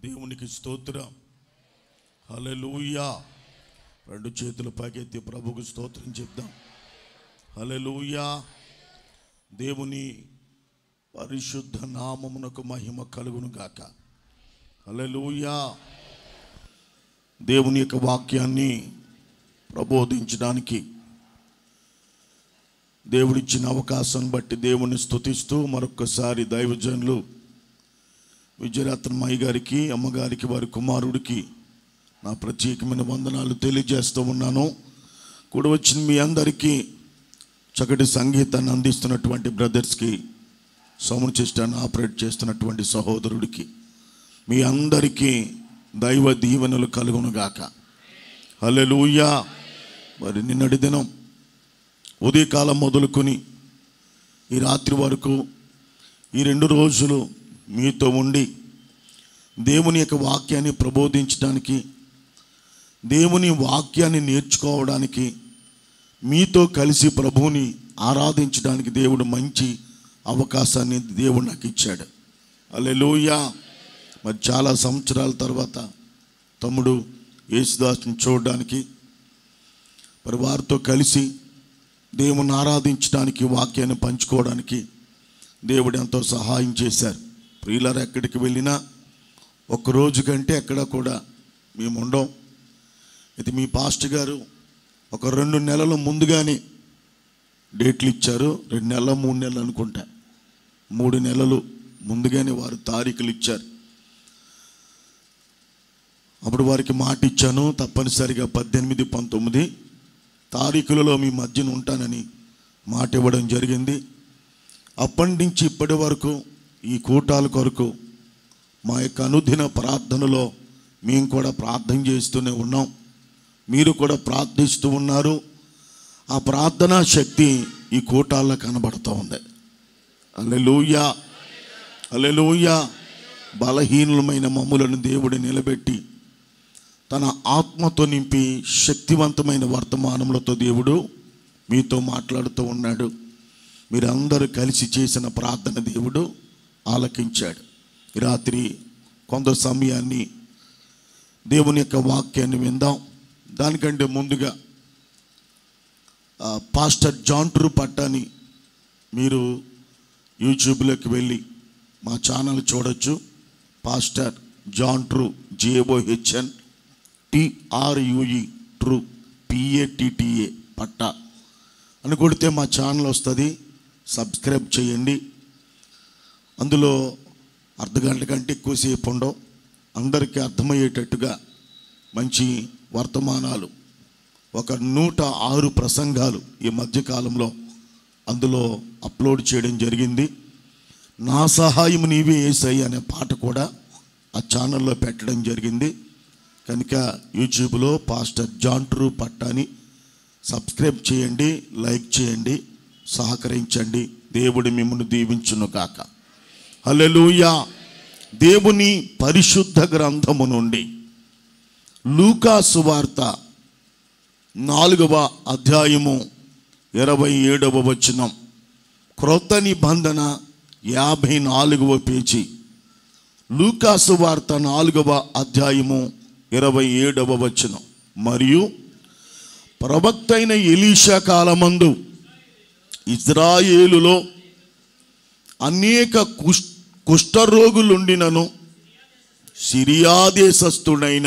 దేవునికి స్తోత్రం హల్లెలూయా రెండు చేతులు పైకెత్తి ప్రభుకు స్తోత్రం చెప్దాం హల్లెలూయా దేవుని పరిశుద్ధ నామమునకు మహిమ కలుగును గాక హల్లెలూయా దేవుని యొక్క వాక్యాన్ని ప్రబోధించడానికి దేవుడిచ్చిన అవకాశం బట్టి దేవుని స్తుతిస్తూ మరొక్కసారి దైవజనులు విజయరత్నమయ్య గారికి అమ్మగారికి వారి కుమారుడికి నా ప్రత్యేకమైన వందనాలు తెలియజేస్తూ ఉన్నాను కూడా వచ్చిన మీ అందరికీ చక్కటి సంగీతాన్ని అందిస్తున్నటువంటి బ్రదర్స్కి సౌండ్ సిస్టాన్ని ఆపరేట్ చేస్తున్నటువంటి సహోదరుడికి మీ అందరికీ దైవ దీవెనలు కలుగునుగాక హల్లెలూయా మరి నిన్నటి దినం ఉదయకాలం మొదలుకొని ఈ రాత్రి వరకు ఈ రెండు రోజులు మీతో ఉండి దేవుని యొక్క వాక్యాన్ని ప్రబోధించడానికి దేవుని వాక్యాన్ని నేర్చుకోవడానికి మీతో కలిసి ప్రభువుని ఆరాధించడానికి దేవుడు మంచి అవకాశాన్ని దేవుడు నాకు ఇచ్చాడు అల్లెలూయా మరి చాలా సంవత్సరాల తర్వాత తమ్ముడు యేసుదాస్ని చూడడానికి మరి వారితో కలిసి దేవుని ఆరాధించడానికి వాక్యాన్ని పంచుకోవడానికి దేవుడు ఎంతో సహాయం చేశారు ప్రియులర్ ఎక్కడికి వెళ్ళినా ఒక రోజు కంటే ఎక్కడ కూడా మేము ఉండం ఇది మీ పాస్టర్ గారు ఒక రెండు నెలల ముందుగానే డేట్లు ఇచ్చారు రెండు నెలలు మూడు నెలలు అనుకుంటా మూడు నెలలు ముందుగానే వారు తారీఖులు ఇచ్చారు అప్పుడు వారికి మాట ఇచ్చాను తప్పనిసరిగా పద్దెనిమిది పంతొమ్మిది తారీఖులలో మీ మధ్యన ఉంటానని మాట ఇవ్వడం జరిగింది అప్పటి నుంచి ఇప్పటి వరకు ఈ కూటాల కొరకు మా యొక్క అనుదిన ప్రార్థనలో మేము కూడా ప్రార్థన చేస్తూనే ఉన్నాం మీరు కూడా ప్రార్థిస్తూ ఉన్నారు ఆ ప్రార్థనా శక్తి ఈ కూటాల్లో కనబడుతూ ఉంది అల్లెలూయా అల్లెలూయా బలహీనులమైన మమ్ములను దేవుడు నిలబెట్టి తన ఆత్మతో నింపి శక్తివంతమైన వర్తమానములతో దేవుడు మీతో మాట్లాడుతూ ఉన్నాడు మీరందరూ కలిసి చేసిన ప్రార్థన దేవుడు ఆలకించాడు ఈ రాత్రి కొంత సమయాన్ని దేవుని యొక్క వాక్యాన్ని విందాం దానికంటే ముందుగా ఆ, పాస్టర్ జాంట్రు పట్టాని మీరు యూట్యూబ్లోకి వెళ్ళి మా ఛానల్ చూడొచ్చు pastor John True J O H N T R U E True P A T T A Patta అని కొడితే మా ఛానల్ వస్తుంది సబ్స్క్రైబ్ చేయండి అందులో అర్ధ గంట కంటే ఎక్కువసేపు ఉండవు అందరికీ అర్థమయ్యేటట్టుగా మంచి వర్తమానాలు ఒక నూట ఆరు ప్రసంగాలు ఈ మధ్యకాలంలో అందులో అప్లోడ్ చేయడం జరిగింది నా సహాయం నీవే ఏసై అనే పాట కూడా ఆ ఛానల్లో పెట్టడం జరిగింది కనుక యూట్యూబ్లో పాస్టర్ జాంట్రూ పట్టాని సబ్స్క్రైబ్ చేయండి లైక్ చేయండి సహకరించండి దేవుడు మిమ్మల్ని దీవించును కాక హల్లెలూయా దేవుని పరిశుద్ధ గ్రంథము నుండి లూకా సువార్త నాలుగవ అధ్యాయము ఇరవై ఏడవ వచనం క్రొత్త నిబంధన యాభై నాలుగవ పేజీ లూకాసు వార్త నాలుగవ అధ్యాయము ఇరవై ఏడవ వచనం మరియు ప్రవక్త అయిన ఎలీషా కాలమందు ఇజ్రాయేలులో అనేక కుష్ కుష్ఠరోగులుండినను సిరియా దేశస్థుడైన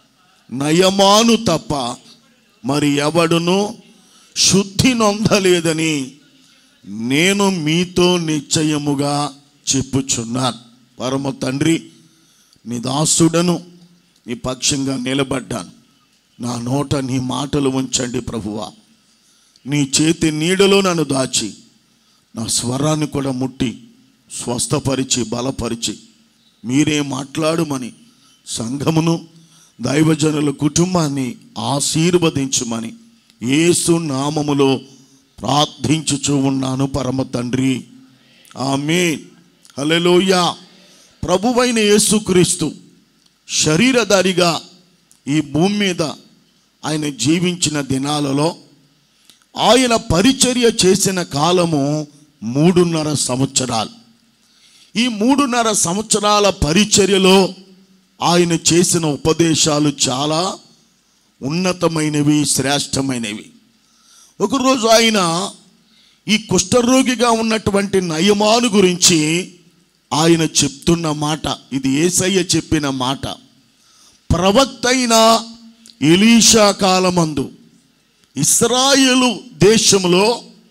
నయమాను తప్ప మరి ఎవడును శుద్ధి నొందలేదని నేను మీతో నిశ్చయముగా చెప్పుచున్నాను పరమ తండ్రి నీ దాసుడను నీ పక్షంగా నిలబడ్డాను నా నోట నీ మాటలు ఉంచండి ప్రభువా నీ చేతి నీడలో నన్ను దాచి నా స్వరాన్ని కూడా ముట్టి స్వస్థపరిచి బలపరిచి మీరే మాట్లాడుమని సంఘమును దైవజనుల కుటుంబాన్ని ఆశీర్వదించుమని యేసు నామములో ప్రార్థించుచూ ఉన్నాను పరమ తండ్రి ఆమె హల్లెలూయా ప్రభువైన యేసుక్రీస్తు శరీరధారిగా ఈ భూమి మీద ఆయన జీవించిన దినాలలో ఆయన పరిచర్య చేసిన కాలము మూడున్నర సంవత్సరాలు ఈ మూడున్నర సంవత్సరాల పరిచర్యలో ఆయన చేసిన ఉపదేశాలు చాలా ఉన్నతమైనవి శ్రేష్టమైనవి ఒకరోజు ఆయన ఈ కుష్ఠరోగిగా ఉన్నటువంటి నయమాను గురించి ఆయన చెప్తున్న మాట ఇది ఏసయ్య చెప్పిన మాట ప్రవక్త అయిన ఎలీషా కాలమందు ఇస్రాయేలు దేశంలో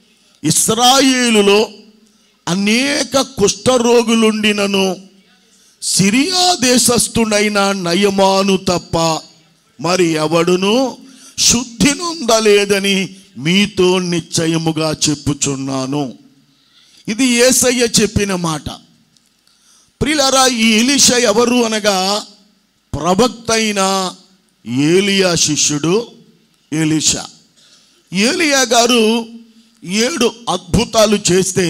ఇస్రాయేలులో అనేక కుష్ఠరోగులుండినను సిరియా దేశస్థుడైన నయమాను తప్ప మరి ఎవడును శుద్ధి నొందలేదని మీతో నిశ్చయముగా చెప్పుచున్నాను ఇది ఏసయ్య చెప్పిన మాట ప్రిలరా ఈ ఎలిషా ఎవరు అనగా ప్రవక్త అయిన ఏలియా శిష్యుడు ఎలిషా ఏలియా గారు ఏడు అద్భుతాలు చేస్తే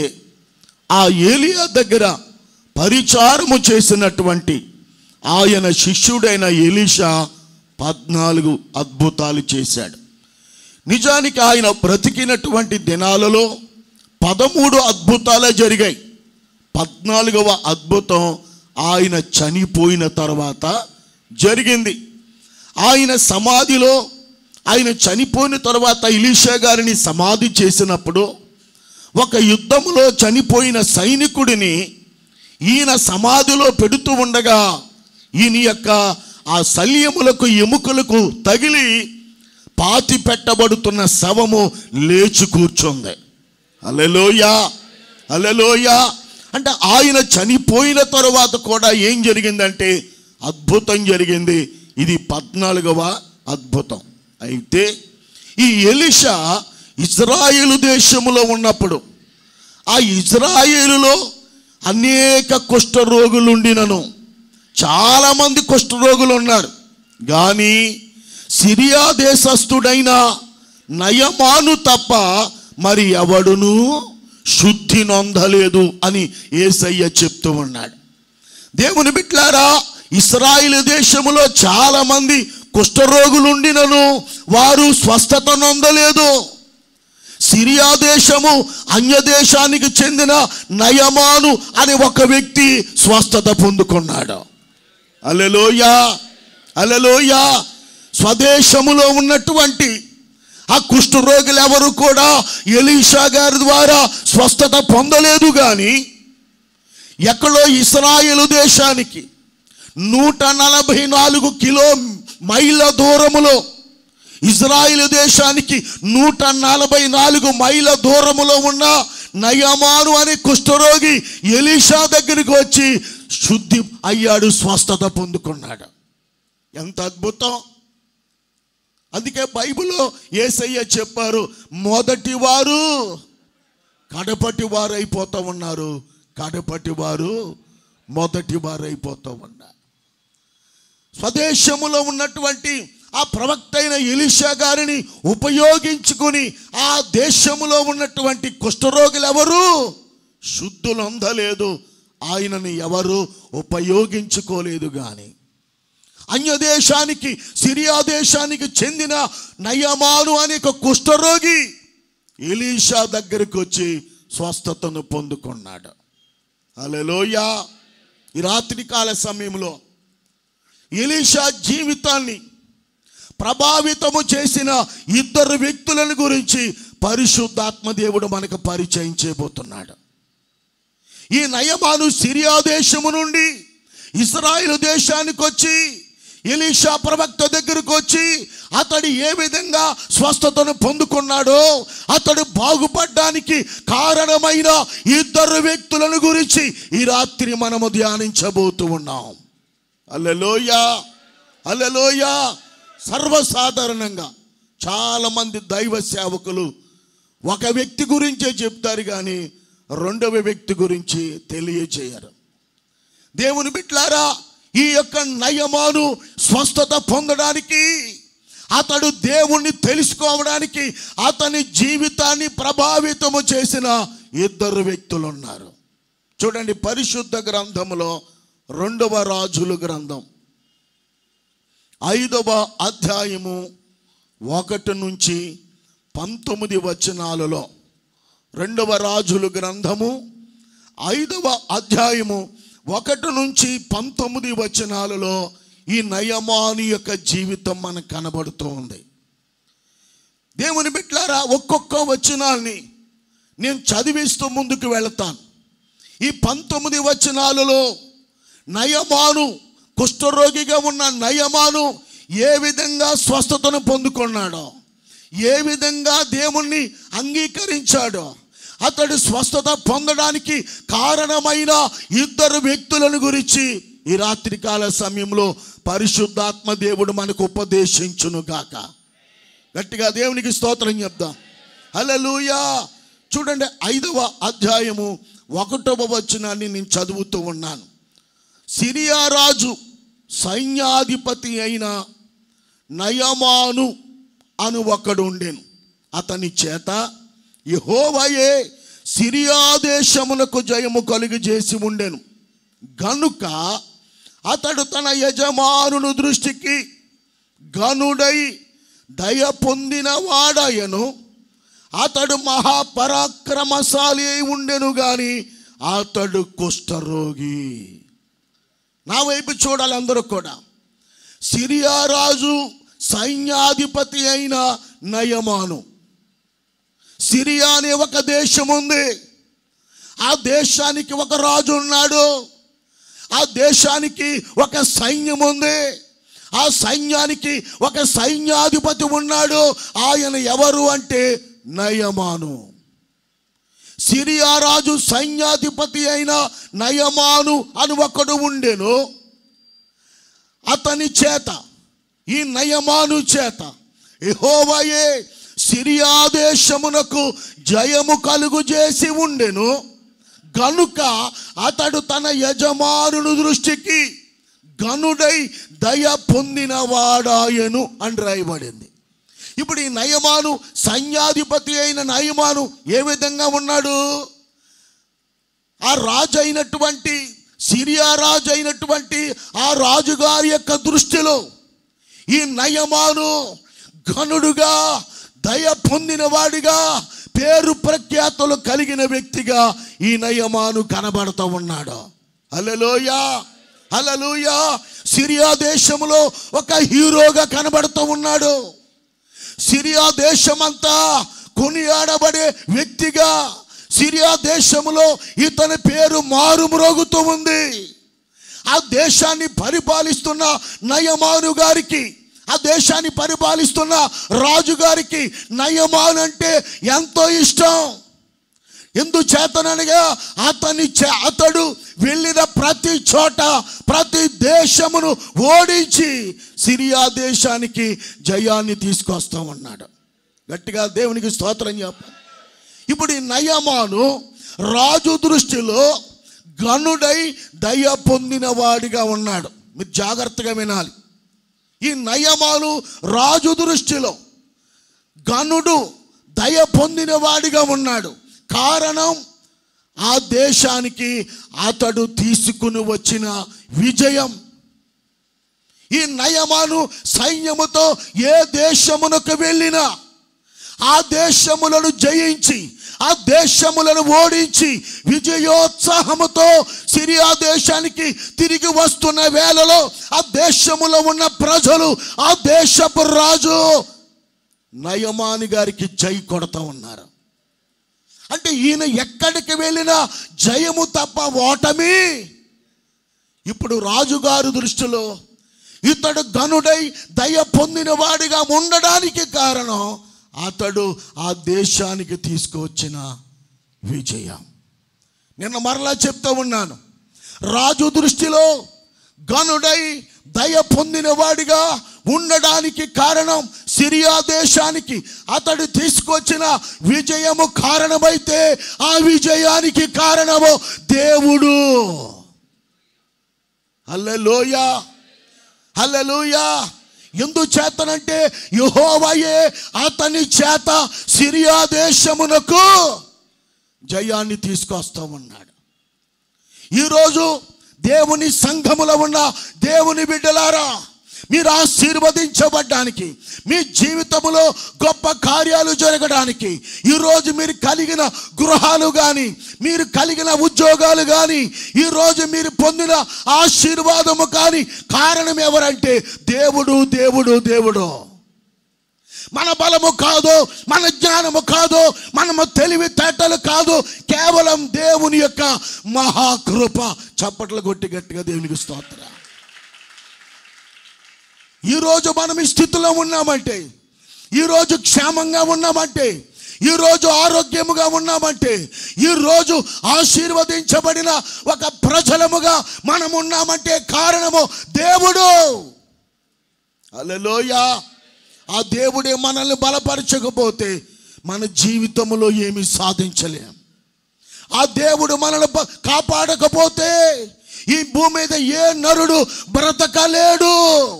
ఆ ఏలియా దగ్గర పరిచారము చేసినటువంటి ఆయన శిష్యుడైన ఎలీషా పద్నాలుగు అద్భుతాలు చేశాడు నిజానికి ఆయన బ్రతికినటువంటి దినాలలో పదమూడు అద్భుతాలే జరిగాయి పద్నాలుగవ అద్భుతం ఆయన చనిపోయిన తర్వాత జరిగింది ఆయన సమాధిలో ఆయన చనిపోయిన తర్వాత ఇలీషా గారిని సమాధి చేసినప్పుడు ఒక యుద్ధములో చనిపోయిన సైనికుడిని ఈయన సమాధిలో పెడుతూ ఉండగా ఈయన యొక్క ఆ శల్యములకు ఎముకలకు తగిలి పాతి పెట్టబడుతున్న శవము లేచి కూర్చుంది అలెలోయా అలెలోయా అంటే ఆయన చనిపోయిన తరువాత కూడా ఏం జరిగిందంటే అద్భుతం జరిగింది ఇది పద్నాలుగవ అద్భుతం అయితే ఈ ఎలిషా ఇజ్రాయేలు దేశములో ఉన్నప్పుడు ఆ ఇజ్రాయేలులో అనేక కుష్ఠరోగులుండినను చాలామంది కుష్ఠరోగులు ఉన్నారు కానీ సిరియా దేశస్థుడైన నయమాను తప్ప మరి ఎవడును శుద్ధి నొందలేదు అని ఏసయ్య చెప్తూ ఉన్నాడు దేవుని బిట్లారా ఇస్రాయిల్ దేశములో చాలా మంది కుష్ఠరోగులుండినను వారు స్వస్థత నొందలేదు సిరియా దేశము అన్య దేశానికి చెందిన నయమాను అనే ఒక వ్యక్తి స్వస్థత పొందుకున్నాడు అలెలోయా అలెలోయా స్వదేశములో ఉన్నటువంటి ఆ కుష్ఠరోగులు ఎవరు కూడా ఎలీషా గారి ద్వారా స్వస్థత పొందలేదు కానీ ఎక్కడో ఇస్రాయేలు దేశానికి నూట నలభై నాలుగు కిలో మైళ్ళ దూరములో ఇజ్రాయిల్ దేశానికి నూట నలభై నాలుగు మైళ్ళ దూరములో ఉన్న నయమాను అనే కుష్ఠరోగి ఎలీషా దగ్గరికి వచ్చి శుద్ధి అయ్యాడు స్వస్థత పొందుకున్నాడు ఎంత అద్భుతం అందుకే బైబిల్లో ఏసయ్య చెప్పారు మొదటి వారు కడపటి వారు అయిపోతూ ఉన్నారు కడపటి వారు మొదటి వారు అయిపోతూ ఉన్నారు స్వదేశములో ఉన్నటువంటి ఆ ప్రవక్త అయిన ఎలిషా గారిని ఉపయోగించుకుని ఆ దేశములో ఉన్నటువంటి కుష్ఠరోగులు ఎవరు శుద్ధులు అందలేదు ఆయనని ఎవరు ఉపయోగించుకోలేదు కానీ అన్య దేశానికి సిరియా దేశానికి చెందిన నయమాను అనే ఒక కుష్ఠరోగి ఎలీషా దగ్గరికి వచ్చి స్వస్థతను పొందుకున్నాడు అలెలోయా ఈ రాత్రి కాల సమయంలో ఎలీషా జీవితాన్ని ప్రభావితము చేసిన ఇద్దరు వ్యక్తులను గురించి పరిశుద్ధాత్మ దేవుడు మనకు పరిచయం చేయబోతున్నాడు ఈ నయమాను సిరియా దేశము నుండి ఇస్రాయిల్ దేశానికి వచ్చి ఎలీషా ప్రవక్త దగ్గరకు వచ్చి అతడు ఏ విధంగా స్వస్థతను పొందుకున్నాడో అతడు బాగుపడ్డానికి కారణమైన ఇద్దరు వ్యక్తులను గురించి ఈ రాత్రి మనము ధ్యానించబోతూ ఉన్నాం అల్లెలోయ అల్లెలోయ సర్వసాధారణంగా చాలామంది దైవ సేవకులు ఒక వ్యక్తి గురించే చెప్తారు కానీ రెండవ వ్యక్తి గురించి తెలియచేయరు దేవుని బిట్లారా ఈ యొక్క నయమాను స్వస్థత పొందడానికి అతడు దేవుణ్ణి తెలుసుకోవడానికి అతని జీవితాన్ని ప్రభావితము చేసిన ఇద్దరు వ్యక్తులు ఉన్నారు చూడండి పరిశుద్ధ గ్రంథములో రెండవ రాజుల గ్రంథం ఐదవ అధ్యాయము ఒకటి నుంచి పంతొమ్మిది వచనాలలో రెండవ రాజుల గ్రంథము ఐదవ అధ్యాయము ఒకటి నుంచి పంతొమ్మిది వచనాలలో ఈ నయమాను యొక్క జీవితం మనకు కనబడుతూ ఉంది దేవుని బిడ్డలారా ఒక్కొక్క వచనాల్ని నేను చదివిస్తూ ముందుకు వెళతాను ఈ పంతొమ్మిది వచనాలలో నయమాను కుష్ఠరోగిగా ఉన్న నయమాను ఏ విధంగా స్వస్థతను పొందుకున్నాడో ఏ విధంగా దేవుణ్ణి అంగీకరించాడో అతడు స్వస్థత పొందడానికి కారణమైన ఇద్దరు వ్యక్తులను గురించి ఈ రాత్రికాల సమయంలో పరిశుద్ధాత్మ దేవుడు మనకు ఉపదేశించును గాక గట్టిగా దేవునికి స్తోత్రం చెప్దాం హల్లెలూయా చూడండి ఐదవ అధ్యాయము ఒకటవ వచనాన్ని నేను చదువుతూ ఉన్నాను సిరియా రాజు సైన్యాధిపతి అయిన నయమాను అను ఒకడు ఉండెను అతని చేత యెహోవాయే సిరియా దేశమునకు జయము కలుగు చేసి ఉండెను గనుక అతడు తన యజమానుని దృష్టికి గనుడై దయ పొందిన వాడయను అతడు మహాపరాక్రమశాలి అయి ఉండెను గాని అతడు కుష్ఠరోగి నా వైపు చూడాలి అందరూ కూడా సిరియా రాజు సైన్యాధిపతి అయిన నయమాను సిరియా అనే ఒక దేశం ఉంది ఆ దేశానికి ఒక రాజు ఉన్నాడు ఆ దేశానికి ఒక సైన్యం ఉంది ఆ సైన్యానికి ఒక సైన్యాధిపతి ఉన్నాడు ఆయన ఎవరు అంటే నయమాను సిరియా రాజు సైన్యాధిపతి అయిన నయమాను అని ఒకడు ఉండెను అతని చేత ఈ నయమాను చేత యెహోవాయే సిరియా దేశమునకు జయము కలుగు చేసి ఉండెను గనుక అతడు తన యజమానుని దృష్టికి గనుడై దయ పొందిన వాడాయను అని రాయబడింది ఇప్పుడు ఈ నయమాను సైన్యాధిపతి అయిన నయమాను ఏ విధంగా ఉన్నాడు ఆ రాజు అయినటువంటి సిరియా రాజు అయినటువంటి ఆ రాజుగారి యొక్క దృష్టిలో ఈ నయమాను ఘనుడుగా దయ పొందిన వాడిగా పేరు ప్రఖ్యాతులు కలిగిన వ్యక్తిగా ఈ నయమాను కనబడుతూ ఉన్నాడు హల్లెలూయా హల్లెలూయా సిరియా దేశంలో ఒక హీరోగా కనబడుతూ ఉన్నాడు సిరియా దేశమంతా కొనియాడబడే వ్యక్తిగా సిరియా దేశంలో ఇతని పేరు మారుమ్రోగుతూ ఉంది ఆ దేశాన్ని పరిపాలిస్తున్న నయమాను గారికి ఆ దేశాన్ని పరిపాలిస్తున్న రాజుగారికి నయమాను అంటే ఎంతో ఇష్టం ఎందుచేతనగా అతని చే- అతడు వెళ్ళిన ప్రతి చోట ప్రతి దేశమును ఓడించి సిరియా దేశానికి జయాన్ని తీసుకొస్తామన్నాడు గట్టిగా దేవునికి స్తోత్రం చెప్పాలి ఇప్పుడు ఈ నయమాను రాజు దృష్టిలో గనుడై దయ పొందిన వాడిగా ఉన్నాడు మీరు జాగ్రత్తగా వినాలి ఈ నయమాను రాజు దృష్టిలో గనుడు దయ పొందిన వాడిగా ఉన్నాడు కారణం ఆ దేశానికి అతడు తీసుకుని వచ్చిన విజయం ఈ నయమాను సైన్యముతో ఏ దేశమునకు వెళ్ళినా ఆ దేశములను జయించి ఆ దేశములను ఓడించి విజయోత్సాహముతో సిరియా దేశానికి తిరిగి వస్తున్న వేళలో ఆ దేశములో ఉన్న ప్రజలు ఆ దేశపు రాజు నయమాని గారికి జై కొడతా ఉన్నారు అంటే ఈయన ఎక్కడికి వెళ్ళినా జయము తప్ప ఓటమి ఇప్పుడు రాజుగారు దృష్టిలో ఇతడు ధనుడై దయ పొందిన వాడిగా ఉండడానికి కారణం అతడు ఆ దేశానికి తీసుకువచ్చిన విజయం నిన్న మరలా చెప్తా ఉన్నాను రాజు దృష్టిలో గనుడై దయ పొందిన వాడిగా ఉండడానికి కారణం సిరియా దేశానికి అతడు తీసుకొచ్చిన విజయము కారణమైతే ఆ విజయానికి కారణము దేవుడు హల్లెలూయా హల్లెలూయా ఎందు చేతనంటే యెహోవాయే అతని చేత సిరియా దేశమునకు జయాన్ని తీసుకొస్తామన్నాడు ఈరోజు దేవుని సంఘములో ఉన్న దేవుని బిడ్డలారా మీరు ఆశీర్వదించబడ్డానికి మీ జీవితంలో గొప్ప కార్యాలు జరగడానికి ఈరోజు మీరు కలిగిన గృహాలు కానీ మీరు కలిగిన ఉద్యోగాలు కానీ ఈరోజు మీరు పొందిన ఆశీర్వాదము కానీ కారణం ఎవరంటే దేవుడు దేవుడు దేవుడు మన బలము కాదు మన జ్ఞానము కాదు మనము తెలివితేటలు కాదు కేవలం దేవుని యొక్క మహాకృప చప్పట్లు కొట్టి గట్టిగా దేవునికి స్తోత్ర ఈరోజు మనం ఈ స్థితిలో ఉన్నామంటే ఈరోజు క్షేమంగా ఉన్నామంటే ఈరోజు ఆరోగ్యముగా ఉన్నామంటే ఈరోజు ఆశీర్వదించబడిన ఒక ప్రజలముగా మనం ఉన్నామంటే కారణము దేవుడు అలలోయా ఆ దేవుడే మనల్ని బలపరచకపోతే మన జీవితంలో ఏమీ సాధించలేం ఆ దేవుడు మనల్ని బ- కాపాడకపోతే ఈ భూమి మీద ఏ నరుడు బ్రతకలేడు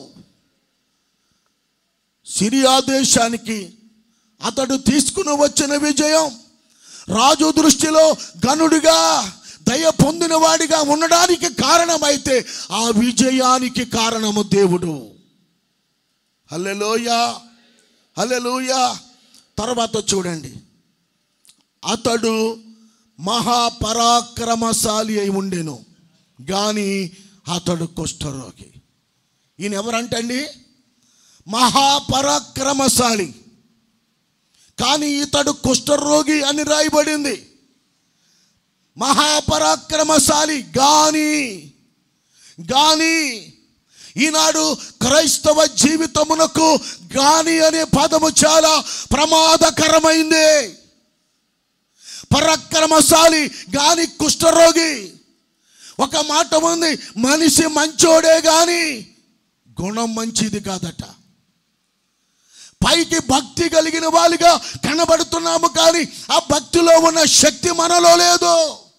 సిరియా దేశానికి అతడు తీసుకుని వచ్చిన విజయం రాజు దృష్టిలో గనుడిగా దయ పొందిన వాడిగా ఉండడానికి కారణమైతే ఆ విజయానికి కారణము దేవుడు హల్లెలూయా హల్లెలూయా తర్వాత చూడండి అతడు మహాపరాక్రమశాలి అయి ఉండెను కానీ అతడు కుష్ఠరోగి ఈయన ఎవరంటండి మహాపరాక్రమశాలి కానీ ఇతడు కుష్ఠరోగి అని రాయబడింది మహాపరాక్రమశాలి గాని గాని ఈనాడు క్రైస్తవ జీవితమునకు గాని అనే పదము చాలా ప్రమాదకరమైంది పరాక్రమశాలి గాని కుష్ఠరోగి ఒక మాట ఉంది మనిషి మంచోడే గాని గుణం మంచిది కాదట పైకి భక్తి కలిగిన వాళ్ళుగా కనబడుతున్నాము కానీ ఆ భక్తిలో ఉన్న శక్తి మనలో లేదు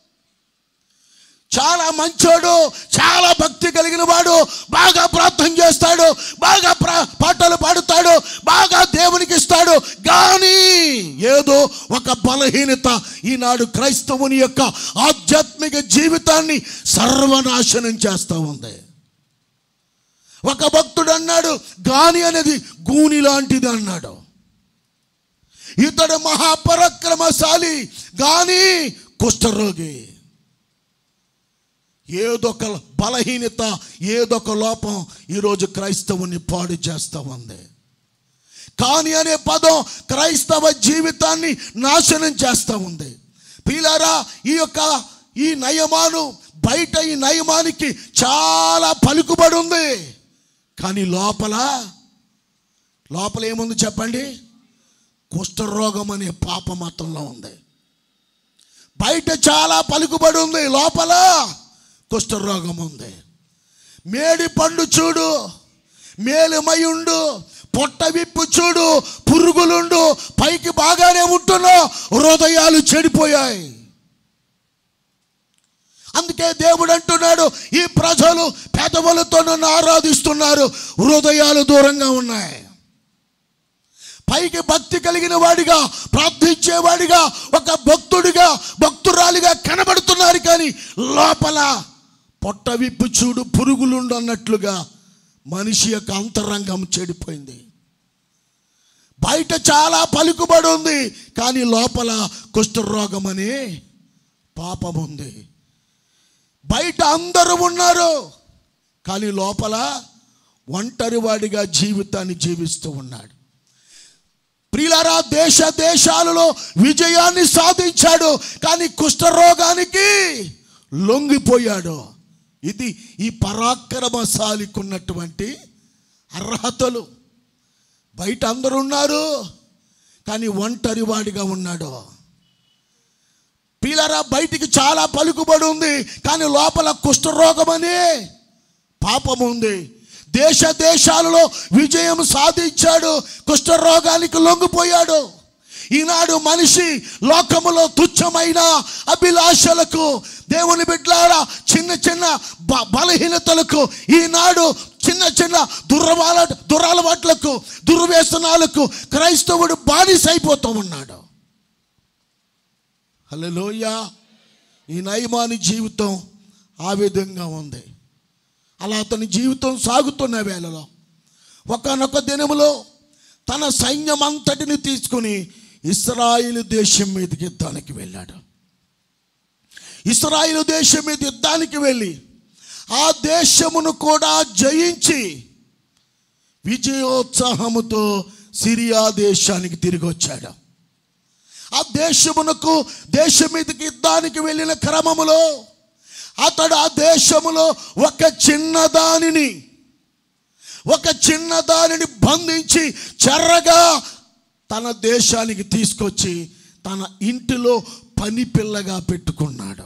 చాలా మంచోడు చాలా భక్తి కలిగిన వాడు బాగా ప్రార్థన చేస్తాడు బాగా ప్రా- పాటలు పాడుతాడు బాగా దేవునికి ఇస్తాడు కానీ ఏదో ఒక బలహీనత ఈనాడు క్రైస్తవుని యొక్క ఆధ్యాత్మిక జీవితాన్ని సర్వనాశనం చేస్తూ ఉంది ఒక భక్తుడు అన్నాడు గాని అనేది గూని లాంటిది అన్నాడు ఇతడు మహాపరాక్రమశాలి గాని కుష్ఠరోగి ఏదొక బలహీనత ఏదొక లోపం ఈరోజు క్రైస్తవుని పాడు చేస్తూ ఉంది కానీ అనే పదం క్రైస్తవ జీవితాన్ని నాశనం చేస్తూ ఉంది పీలారా ఈ యొక్క ఈ నయమాను బయట ఈ నయమానికి చాలా పలుకుబడి ఉంది కానీ లోపల లోపల ఏముంది చెప్పండి కుష్ఠరోగం అనే పాప మాత్రంలో ఉంది బయట చాలా పలుకుబడి ఉంది లోపల కుష్ఠరోగం ఉంది మేడి పండు చూడు మేలుమయుండు పొట్ట విప్పు చూడు పురుగులుండు పైకి బాగానే ఉంటున్నా హృదయాలు చెడిపోయాయి అందుకే దేవుడు అంటున్నాడు ఈ ప్రజలు పెదవులతో నన్ను ఆరాధిస్తున్నారు హృదయాలు దూరంగా ఉన్నాయి పైకి భక్తి కలిగిన వాడిగా ప్రార్థించేవాడిగా ఒక భక్తుడిగా భక్తురాలిగా కనబడుతున్నారు కానీ లోపల పొట్ట విప్పు చూడు పురుగులుండు అన్నట్లుగా మనిషి యొక్క అంతరంగం చెడిపోయింది బయట చాలా పలుకుబడి ఉంది కానీ లోపల కుష్ఠరోగం అనే పాపం ఉంది బయట అందరూ ఉన్నారు కానీ లోపల ఒంటరివాడిగా జీవితాన్ని జీవిస్తూ ఉన్నాడు ప్రియులారా దేశ దేశాలలో విజయాన్ని సాధించాడు కానీ కుష్ఠరోగానికి లొంగిపోయాడు ఇది ఈ పరాక్రమశాలికి ఉన్నటువంటి అర్హతలు బయట అందరూ ఉన్నారు కానీ ఒంటరి వాడిగా ఉన్నాడు పీలరా బయటికి చాలా పలుకుబడి ఉంది కానీ లోపల కుష్ఠరోగం అనే పాపం ఉంది దేశ దేశాలలో విజయం సాధించాడు కుష్ఠరోగానికి లొంగిపోయాడు ఈనాడు మనిషి లోకములో తుచ్చమైన అభిలాషలకు దేవుని బిడ్డలారా చిన్న చిన్న బ- బలహీనతలకు ఈనాడు చిన్న చిన్న దుర్వాల దురలవాట్లకు దుర్వ్యసనాలకు క్రైస్తవుడు బానిసైపోతూ ఉన్నాడు హలోయ ఈ నయమాని జీవితం ఆ విధంగా ఉంది అలా అతని జీవితం సాగుతున్న వేళలో ఒకనొక దినములో తన సైన్యం అంతటిని తీసుకుని ఇస్రాయిల్ దేశం మీదకి యుద్ధానికి వెళ్ళాడు ఇస్రాయిల్ దేశం మీద యుద్ధానికి వెళ్ళి ఆ దేశమును కూడా జయించి విజయోత్సాహముతో సిరియా దేశానికి తిరిగి వచ్చాడు ఆ దేశమునకు దేశం మీదకి యుద్ధానికి వెళ్ళిన క్రమములో అతడు ఆ దేశములో ఒక చిన్నదానిని ఒక చిన్నదానిని బంధించి చెర్రగా తన దేశానికి తీసుకొచ్చి తన ఇంటిలో పని పిల్లగా పెట్టుకున్నాడు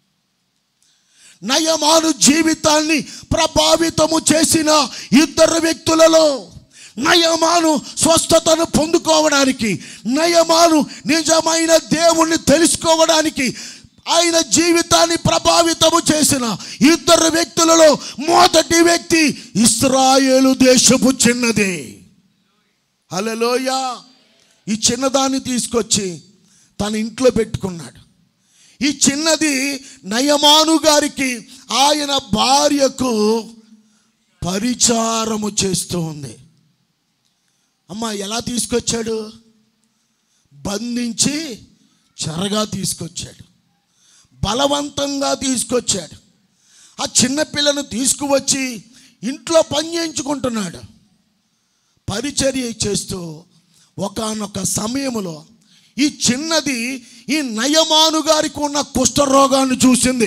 నయమాను జీవితాన్ని ప్రభావితము చేసిన ఇద్దరు వ్యక్తులలో నయమాను స్వస్థతను పొందుకోవడానికి నయమాను నిజమైన దేవుణ్ణి తెలుసుకోవడానికి ఆయన జీవితాన్ని ప్రభావితము చేసిన ఇద్దరు వ్యక్తులలో మొదటి వ్యక్తి ఇస్రాయేలు దేశపు చిన్నది హలోయ ఈ చిన్నదాన్ని తీసుకొచ్చి తన ఇంట్లో పెట్టుకున్నాడు ఈ చిన్నది నయమాను గారికి ఆయన భార్యకు పరిచారము చేస్తూ ఉంది అమ్మ ఎలా తీసుకొచ్చాడు బంధించి చెరగా తీసుకొచ్చాడు బలవంతంగా తీసుకొచ్చాడు ఆ చిన్న పిల్లను తీసుకువచ్చి ఇంట్లో పని చేయించుకుంటున్నాడు పరిచర్య చేస్తూ ఒకానొక సమయంలో ఈ చిన్నది ఈ నయమాను గారికి ఉన్న కుష్ఠరోగాన్ని చూసింది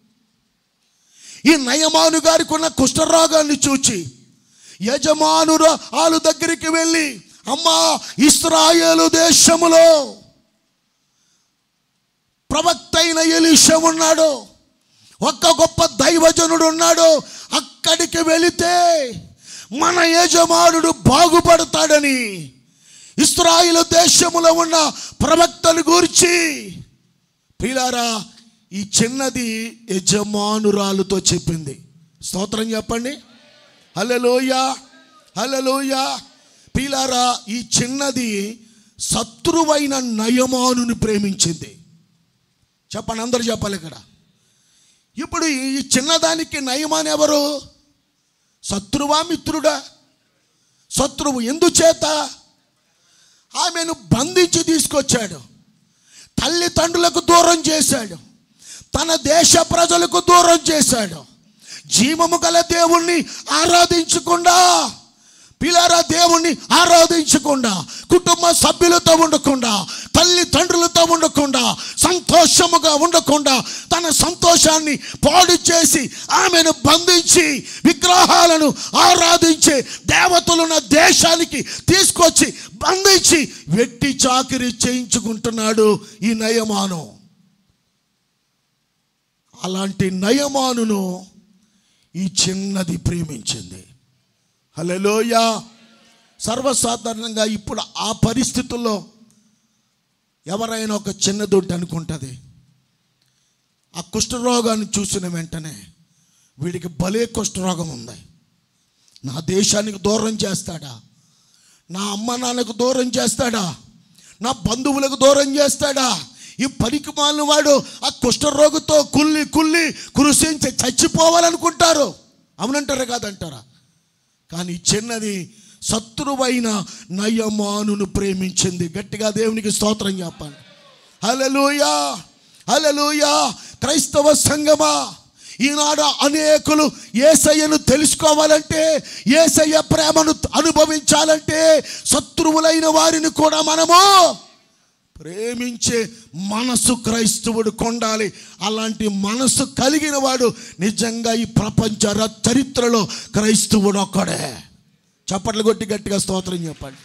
ఈ నయమాను గారికి ఉన్న కుష్ఠరోగాన్ని చూచి యజమానుడు వాళ్ళ దగ్గరికి వెళ్ళి అమ్మా ఇస్రాయేలు దేశములో ప్రవక్త అయిన ఎలీషా ఉన్నాడు ఒక్క గొప్ప దైవజనుడు ఉన్నాడు అక్కడికి వెళితే మన యజమానుడు బాగుపడతాడని ఇస్రాయిల్ దేశములో ఉన్న ప్రవక్తను గూర్చి ప్రియులారా ఈ చిన్నది యజమానురాలుతో చెప్పింది స్తోత్రం చెప్పండి హలలోయ హలలోయ ప్రియులారా ఈ చిన్నది శత్రువైన నయమానుని ప్రేమించింది చెప్పండి అందరు చెప్పాలి ఇక్కడ ఇప్పుడు ఈ చిన్నదానికి నయమాన్ ఎవరు శత్రువా మిత్రుడా శత్రువు ఎందుచేత ఆమెను బంధించి తీసుకొచ్చాడు తల్లిదండ్రులకు దూరం చేశాడు తన దేశ ప్రజలకు దూరం చేశాడు జీవము గల దేవుణ్ణి ఆరాధించకుండా పిలారా దేవుణ్ణి ఆరాధించకుండా కుటుంబ సభ్యులతో ఉండకుండా తల్లిదండ్రులతో ఉండకుండా సంతోషముగా ఉండకుండా తన సంతోషాన్ని పాడు చేసి ఆమెను బంధించి విగ్రహాలను ఆరాధించే దేవతలున్న దేశానికి తీసుకొచ్చి బంధించి వెట్టి చాకిరి చేయించుకుంటున్నాడు ఈ నయమాను అలాంటి నయమానును ఈ చిన్నది ప్రేమించింది హలోయ సర్వసాధారణంగా ఇప్పుడు ఆ పరిస్థితుల్లో ఎవరైనా ఒక చిన్న దొడ్డి అనుకుంటుంది ఆ కుష్ఠరోగాన్ని చూసిన వెంటనే వీడికి భలే కుష్ఠరోగం ఉంది నా దేశానికి దూరం చేస్తాడా నా అమ్మ నాన్నకు దూరం చేస్తాడా నా బంధువులకు దూరం చేస్తాడా ఈ పనికి మాలిన వాడు ఆ కుష్ఠరోగుతో కుల్లి కుల్లి కృషించి చచ్చిపోవాలనుకుంటారు అవునంటారా కాదంటారా కానీ ఈ చిన్నది శత్రువైన నయమానును ప్రేమించింది గట్టిగా దేవునికి స్తోత్రం చెప్పండి హలలుయా హలలుయా క్రైస్తవ సంగమా ఈనాడు అనేకులు ఏసయ్యను తెలుసుకోవాలంటే ఏసయ్య ప్రేమను అనుభవించాలంటే శత్రువులైన వారిని కూడా మనము ప్రేమించే మనసు క్రైస్తవుడు కొండాలి అలాంటి మనసు కలిగిన వాడు నిజంగా ఈ ప్రపంచ ర- చరిత్రలో క్రైస్తవుడు ఒక్కడే చప్పట్లు కొట్టి గట్టిగా స్తోత్రం చెప్పండి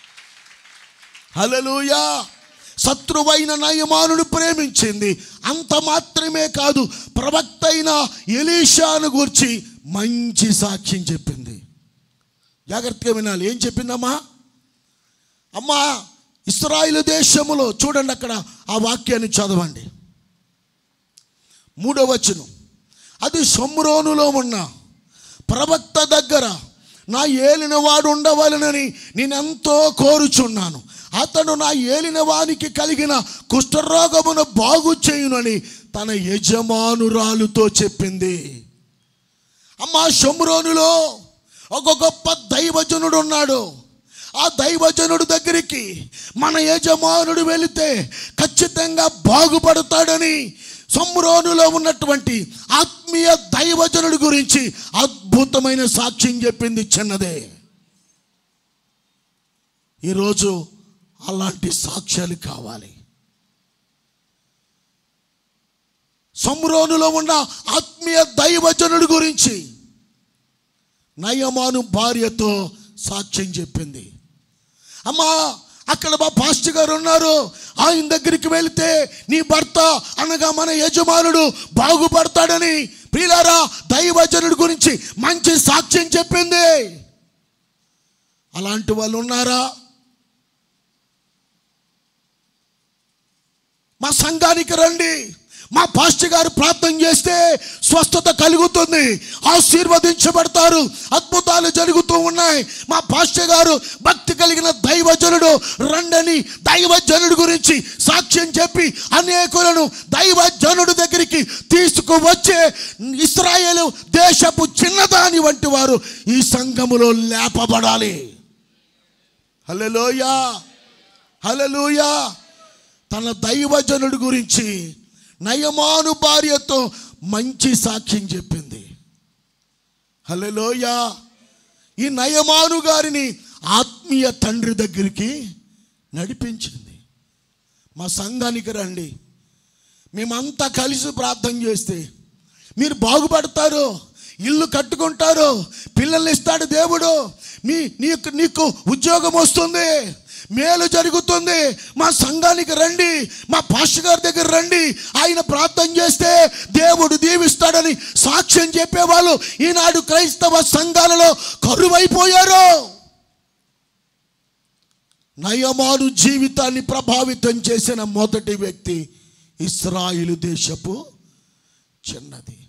హలలుయా శత్రువైన నయమానుడు ప్రేమించింది అంత మాత్రమే కాదు ప్రవక్త అయిన ఎలీషాను గూర్చి మంచి సాక్ష్యం చెప్పింది జాగ్రత్తగా వినాలి ఏం చెప్పిందమ్మా అమ్మా ఇస్రాయిల్ దేశములో చూడండి అక్కడ ఆ వాక్యాన్ని చదవండి మూడో వచనం అది సమ్రోనులో ఉన్న ప్రవక్త దగ్గర నా ఏలిన వాడు ఉండవలనని నేనెంతో కోరుచున్నాను అతను నా ఏలిన వానికి కలిగిన కుష్ఠరోగమును బాగు చేయునని తన యజమానురాలుతో చెప్పింది అమ్మా షమ్రోనులో ఒక గొప్ప దైవజనుడు ఉన్నాడు ఆ దైవజనుడు దగ్గరికి మన యజమానుడు వెళితే ఖచ్చితంగా బాగుపడతాడని సమ్రోనులో ఉన్నటువంటి ఆత్మీయ దైవజనుడి గురించి అద్భుతమైన సాక్ష్యం చెప్పింది చిన్నదే ఈరోజు అలాంటి సాక్ష్యాలు కావాలి సమ్రోనులో ఉన్న ఆత్మీయ దైవజనుడి గురించి నయమాను భార్యతో సాక్ష్యం చెప్పింది అమ్మా అక్కడ మా పాస్టర్ గారు ఉన్నారు ఆయన దగ్గరికి వెళితే నీ భర్త అనగా మన యజమానుడు బాగుపడతాడని ప్రియులారా దైవజనుడి గురించి మంచి సాక్ష్యం చెప్పింది అలాంటి వాళ్ళు ఉన్నారా మా సంఘానికి రండి మా పాస్టర్ గారు ప్రార్థన చేస్తే స్వస్థత కలుగుతుంది ఆశీర్వదించబడతారు అద్భుతాలు జరుగుతూ ఉన్నాయి మా పాస్టర్ గారు భక్తి కలిగిన దైవజనుడు రండని దైవజనుడు గురించి సాక్ష్యం చెప్పి అనేకులను దైవజనుడు దగ్గరికి తీసుకువచ్చే ఇస్రాయేలు దేశపు చిన్నదాని వంటి వారు ఈ సంఘములో లేపబడాలి హల్లెలూయా హల్లెలూయా తన దైవజనుడి గురించి నయమాను భార్యతో మంచి సాక్ష్యం చెప్పింది హలోయా ఈ నయమాను గారిని ఆత్మీయ తండ్రి దగ్గరికి నడిపించింది మా సంఘానికి రండి మేమంతా కలిసి ప్రార్థన చేస్తే మీరు బాగుపడతారు ఇల్లు కట్టుకుంటారు పిల్లల్ని ఇస్తాడు దేవుడు మీ నీకు నీకు ఉద్యోగం వస్తుంది మేలు జరుగుతుంది మా సంఘానికి రండి మా పాస్టర్ గారి దగ్గర రండి ఆయన ప్రార్థన చేస్తే దేవుడు దీవిస్తాడని సాక్ష్యం చెప్పేవాళ్ళు ఈనాడు క్రైస్తవ సంఘాలలో కరువైపోయారు నయమాను జీవితాన్ని ప్రభావితం చేసిన మొదటి వ్యక్తి ఇస్రాయిలు దేశపు చిన్నది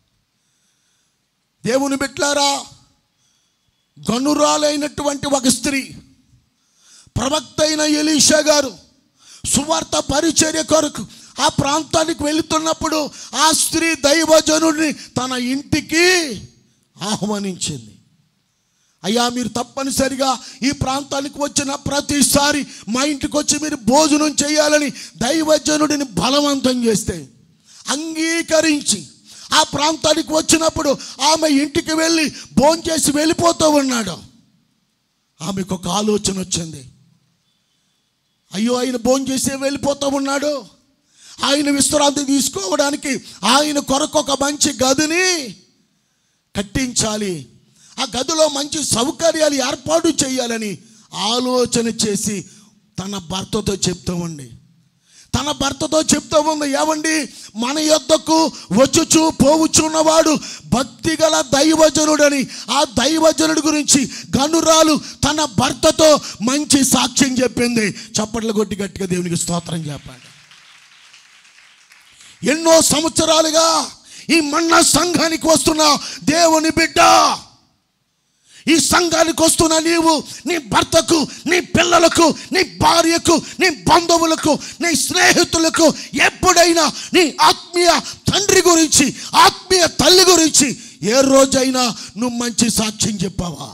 దేవుని బిట్లారా గనురాలైనటువంటి ఒక స్త్రీ ప్రవక్త అయిన ఎలీషా గారు సువార్త పరిచర్య కొరకు ఆ ప్రాంతానికి వెళుతున్నప్పుడు ఆ స్త్రీ దైవజనుడిని తన ఇంటికి ఆహ్వానించింది అయ్యా మీరు తప్పనిసరిగా ఈ ప్రాంతానికి వచ్చిన ప్రతిసారి మా ఇంటికి వచ్చి మీరు భోజనం చేయాలని దైవజనుడిని బలవంతం చేస్తే అంగీకరించి ఆ ప్రాంతానికి వచ్చినప్పుడు ఆమె ఇంటికి వెళ్ళి భోంచేసి వెళ్ళిపోతూ ఉన్నాడు ఆమెకు ఒక ఆలోచన వచ్చింది అయ్యో ఆయన భోంచేసి వెళ్ళిపోతూ ఉన్నాడు ఆయన విశ్రాంతి తీసుకోవడానికి ఆయన కొరకు ఒక మంచి గదిని కట్టించాలి ఆ గదిలో మంచి సౌకర్యాలు ఏర్పాటు చేయాలని ఆలోచన చేసి తన భర్తతో చెప్తూ ఉండి తన భర్తతో చెప్తూ ఉంది ఏమండి మన యొద్దకు వచ్చుచు పోవుచున్నవాడు భక్తి గల దైవజనుడని ఆ దైవజనుడి గురించి గనురాలు తన భర్తతో మంచి సాక్ష్యం చెప్పింది చప్పట్లు కొట్టి గట్టిగా దేవునికి స్తోత్రం చెప్పండి ఎన్నో సంవత్సరాలుగా ఈ మన్న సంఘానికి వస్తున్న దేవుని బిడ్డ ఈ సంఘానికి వస్తున్న నీవు నీ భర్తకు నీ పిల్లలకు నీ భార్యకు నీ బంధువులకు నీ స్నేహితులకు ఎప్పుడైనా నీ ఆత్మీయ తండ్రి గురించి ఆత్మీయ తల్లి గురించి ఏ రోజైనా నువ్వు మంచి సాక్ష్యం చెప్పావా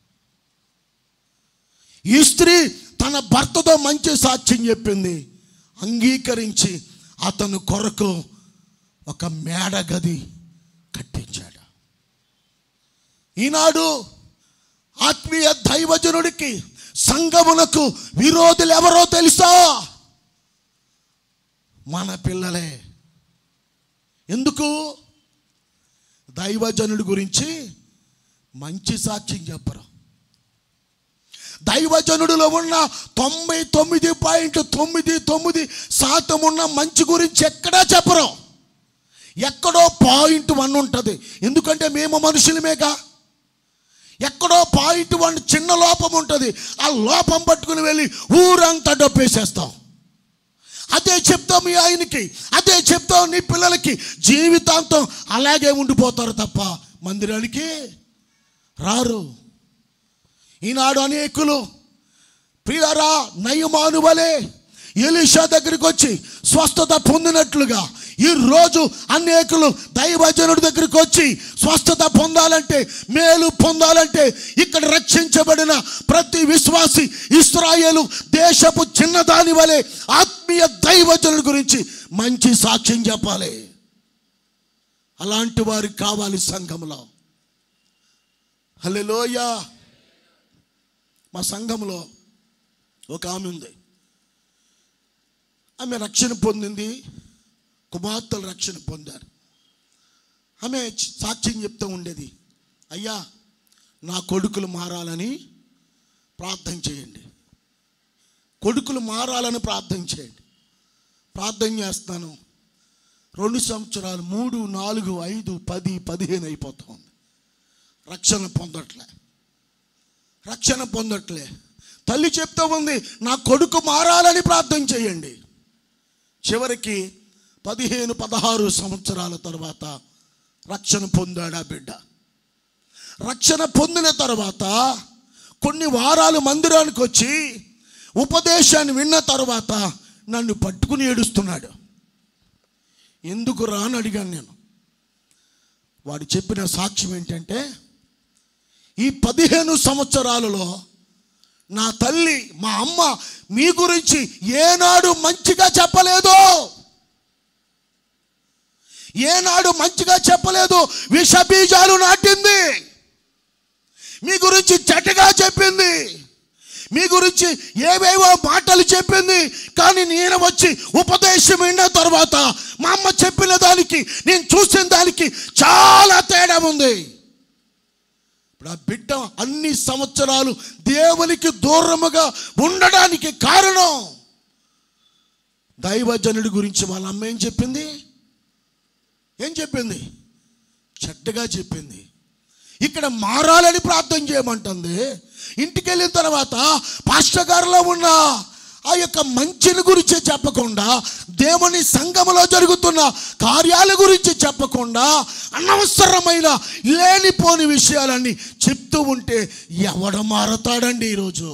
ఈ స్త్రీ తన భర్తతో మంచి సాక్ష్యం చెప్పింది అంగీకరించి అతను కొరకు ఒక మేడ గది కట్టించాడు ఈనాడు ఆత్మీయ దైవజనుడికి సంగమునకు విరోధులు ఎవరో తెలుసా మన పిల్లలే ఎందుకు దైవజనుడి గురించి మంచి సాక్ష్యం చెప్పరు దైవజనుడిలో ఉన్న తొంభై తొమ్మిది పాయింట్ తొమ్మిది తొమ్మిది శాతం ఉన్న మంచి గురించి ఎక్కడా చెప్పరు ఎక్కడో పాయింట్ వన్ ఉంటుంది ఎందుకంటే మేము మనుషులమేగా ఎక్కడో పాయింట్ వన్ చిన్న లోపం ఉంటుంది ఆ లోపం పట్టుకుని వెళ్ళి ఊరంతా డబ్బేసేస్తాం అదే చెప్తాం మీ ఆయనకి అదే చెప్తాం నీ పిల్లలకి జీవితాంతం అలాగే ఉండిపోతారు తప్ప మందిరానికి రారు ఈనాడు అనేకులు ప్రియారా నయమాను వలె ఎలీషా దగ్గరికి వచ్చి స్వస్థత పొందినట్లుగా ఈ రోజు అనేకులు దైవజనుడి దగ్గరికి వచ్చి స్వస్థత పొందాలంటే మేలు పొందాలంటే ఇక్కడ రక్షించబడిన ప్రతి విశ్వాసి ఇస్రాయేలు దేశపు చిన్నదాని వలె ఆత్మీయ దైవజనుడి గురించి మంచి సాక్ష్యం చెప్పాలి అలాంటి వారికి కావాలి సంఘంలో హలోయ మా సంఘంలో ఒక ఆమె ఉంది ఆమె రక్షణ పొందింది కుమార్తెలు రక్షణ పొందారు ఆమె చ- సాక్ష్యం చెప్తూ ఉండేది అయ్యా నా కొడుకులు మారాలని ప్రార్థన చేయండి కొడుకులు మారాలని ప్రార్థన చేయండి ప్రార్థన చేస్తాను రెండు సంవత్సరాలు మూడు నాలుగు ఐదు పది పదిహేను అయిపోతా ఉంది రక్షణ పొందట్లే రక్షణ పొందట్లే తల్లి చెప్తూ ఉంది నా కొడుకు మారాలని ప్రార్థన చేయండి చివరికి పదిహేను పదహారు సంవత్సరాల తర్వాత రక్షణ పొందాడు ఆ బిడ్డ రక్షణ పొందిన తర్వాత కొన్ని వారాలు మందిరానికి వచ్చి ఉపదేశాన్ని విన్న తర్వాత నన్ను పట్టుకుని ఏడుస్తున్నాడు ఎందుకు రాని అడిగాను నేను వాడు చెప్పిన సాక్ష్యం ఏంటంటే ఈ పదిహేను సంవత్సరాలలో నా తల్లి మా అమ్మ మీ గురించి ఏనాడు మంచిగా చెప్పలేదు ఏనాడు మంచిగా చెప్పలేదు విష బీజాలు నాటింది మీ గురించి చెడ్డగా చెప్పింది మీ గురించి ఏవేవో మాటలు చెప్పింది కానీ నేను వచ్చి ఉపదేశం విన్న తర్వాత మా అమ్మ చెప్పిన దానికి నేను చూసిన దానికి చాలా తేడా ఉంది ఇప్పుడు ఆ బిడ్డ అన్ని సంవత్సరాలు దేవునికి దూరముగా ఉండడానికి కారణం దైవజనుడి గురించి వాళ్ళ అమ్మ ఏం చెప్పింది ఏం చెప్పింది చెడ్డగా చెప్పింది ఇక్కడ మారాలని ప్రార్థన చేయమంటుంది ఇంటికి వెళ్ళిన తర్వాత పాస్టర్ గారిలో ఉన్న ఆ యొక్క మంచిని గురించి చెప్పకుండా దేవుని సంఘములో జరుగుతున్న కార్యాల గురించి చెప్పకుండా అనవసరమైన లేనిపోని విషయాలన్నీ చెప్తూ ఉంటే ఎవడ మారతాడండి ఈరోజు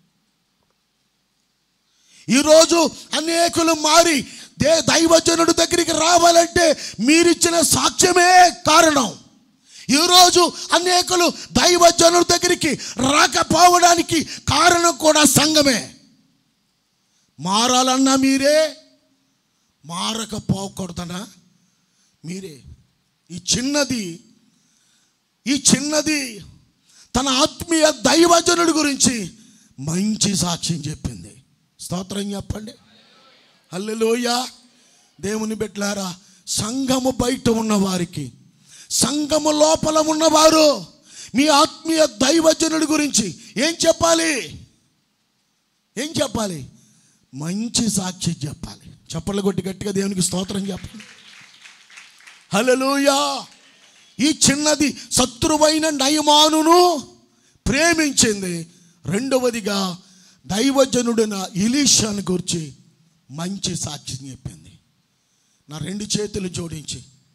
ఈరోజు అనేకులు మారి దే దైవజనుడి దగ్గరికి రావాలంటే మీరిచ్చిన సాక్ష్యమే కారణం ఈరోజు అనేకులు దైవజనుడి దగ్గరికి రాకపోవడానికి కారణం కూడా సంఘమే మారాలన్నా మీరే మారకపోకూడదనా మీరే ఈ చిన్నది ఈ చిన్నది తన ఆత్మీయ దైవజనుడి గురించి మంచి సాక్ష్యం చెప్పింది స్తోత్రం చెప్పండి హల్లెలూయ దేవుని బిడ్డలారా సంఘము బయట ఉన్న వారికి సంఘము లోపల ఉన్నవారు మీ ఆత్మీయ దైవజనుడి గురించి ఏం చెప్పాలి ఏం చెప్పాలి మంచి సాక్షి చెప్పాలి చప్పట్లు కొట్టి గట్టిగా దేవునికి స్తోత్రం చెప్పండి హల్లెలూయా ఈ చిన్నది శత్రువైన నయమానును ప్రేమించింది రెండవదిగా దైవజనుడైన ఇలీషాను గురించి మంచి సాక్ష్యం చెప్పింది నా రెండు చేతులు జోడించి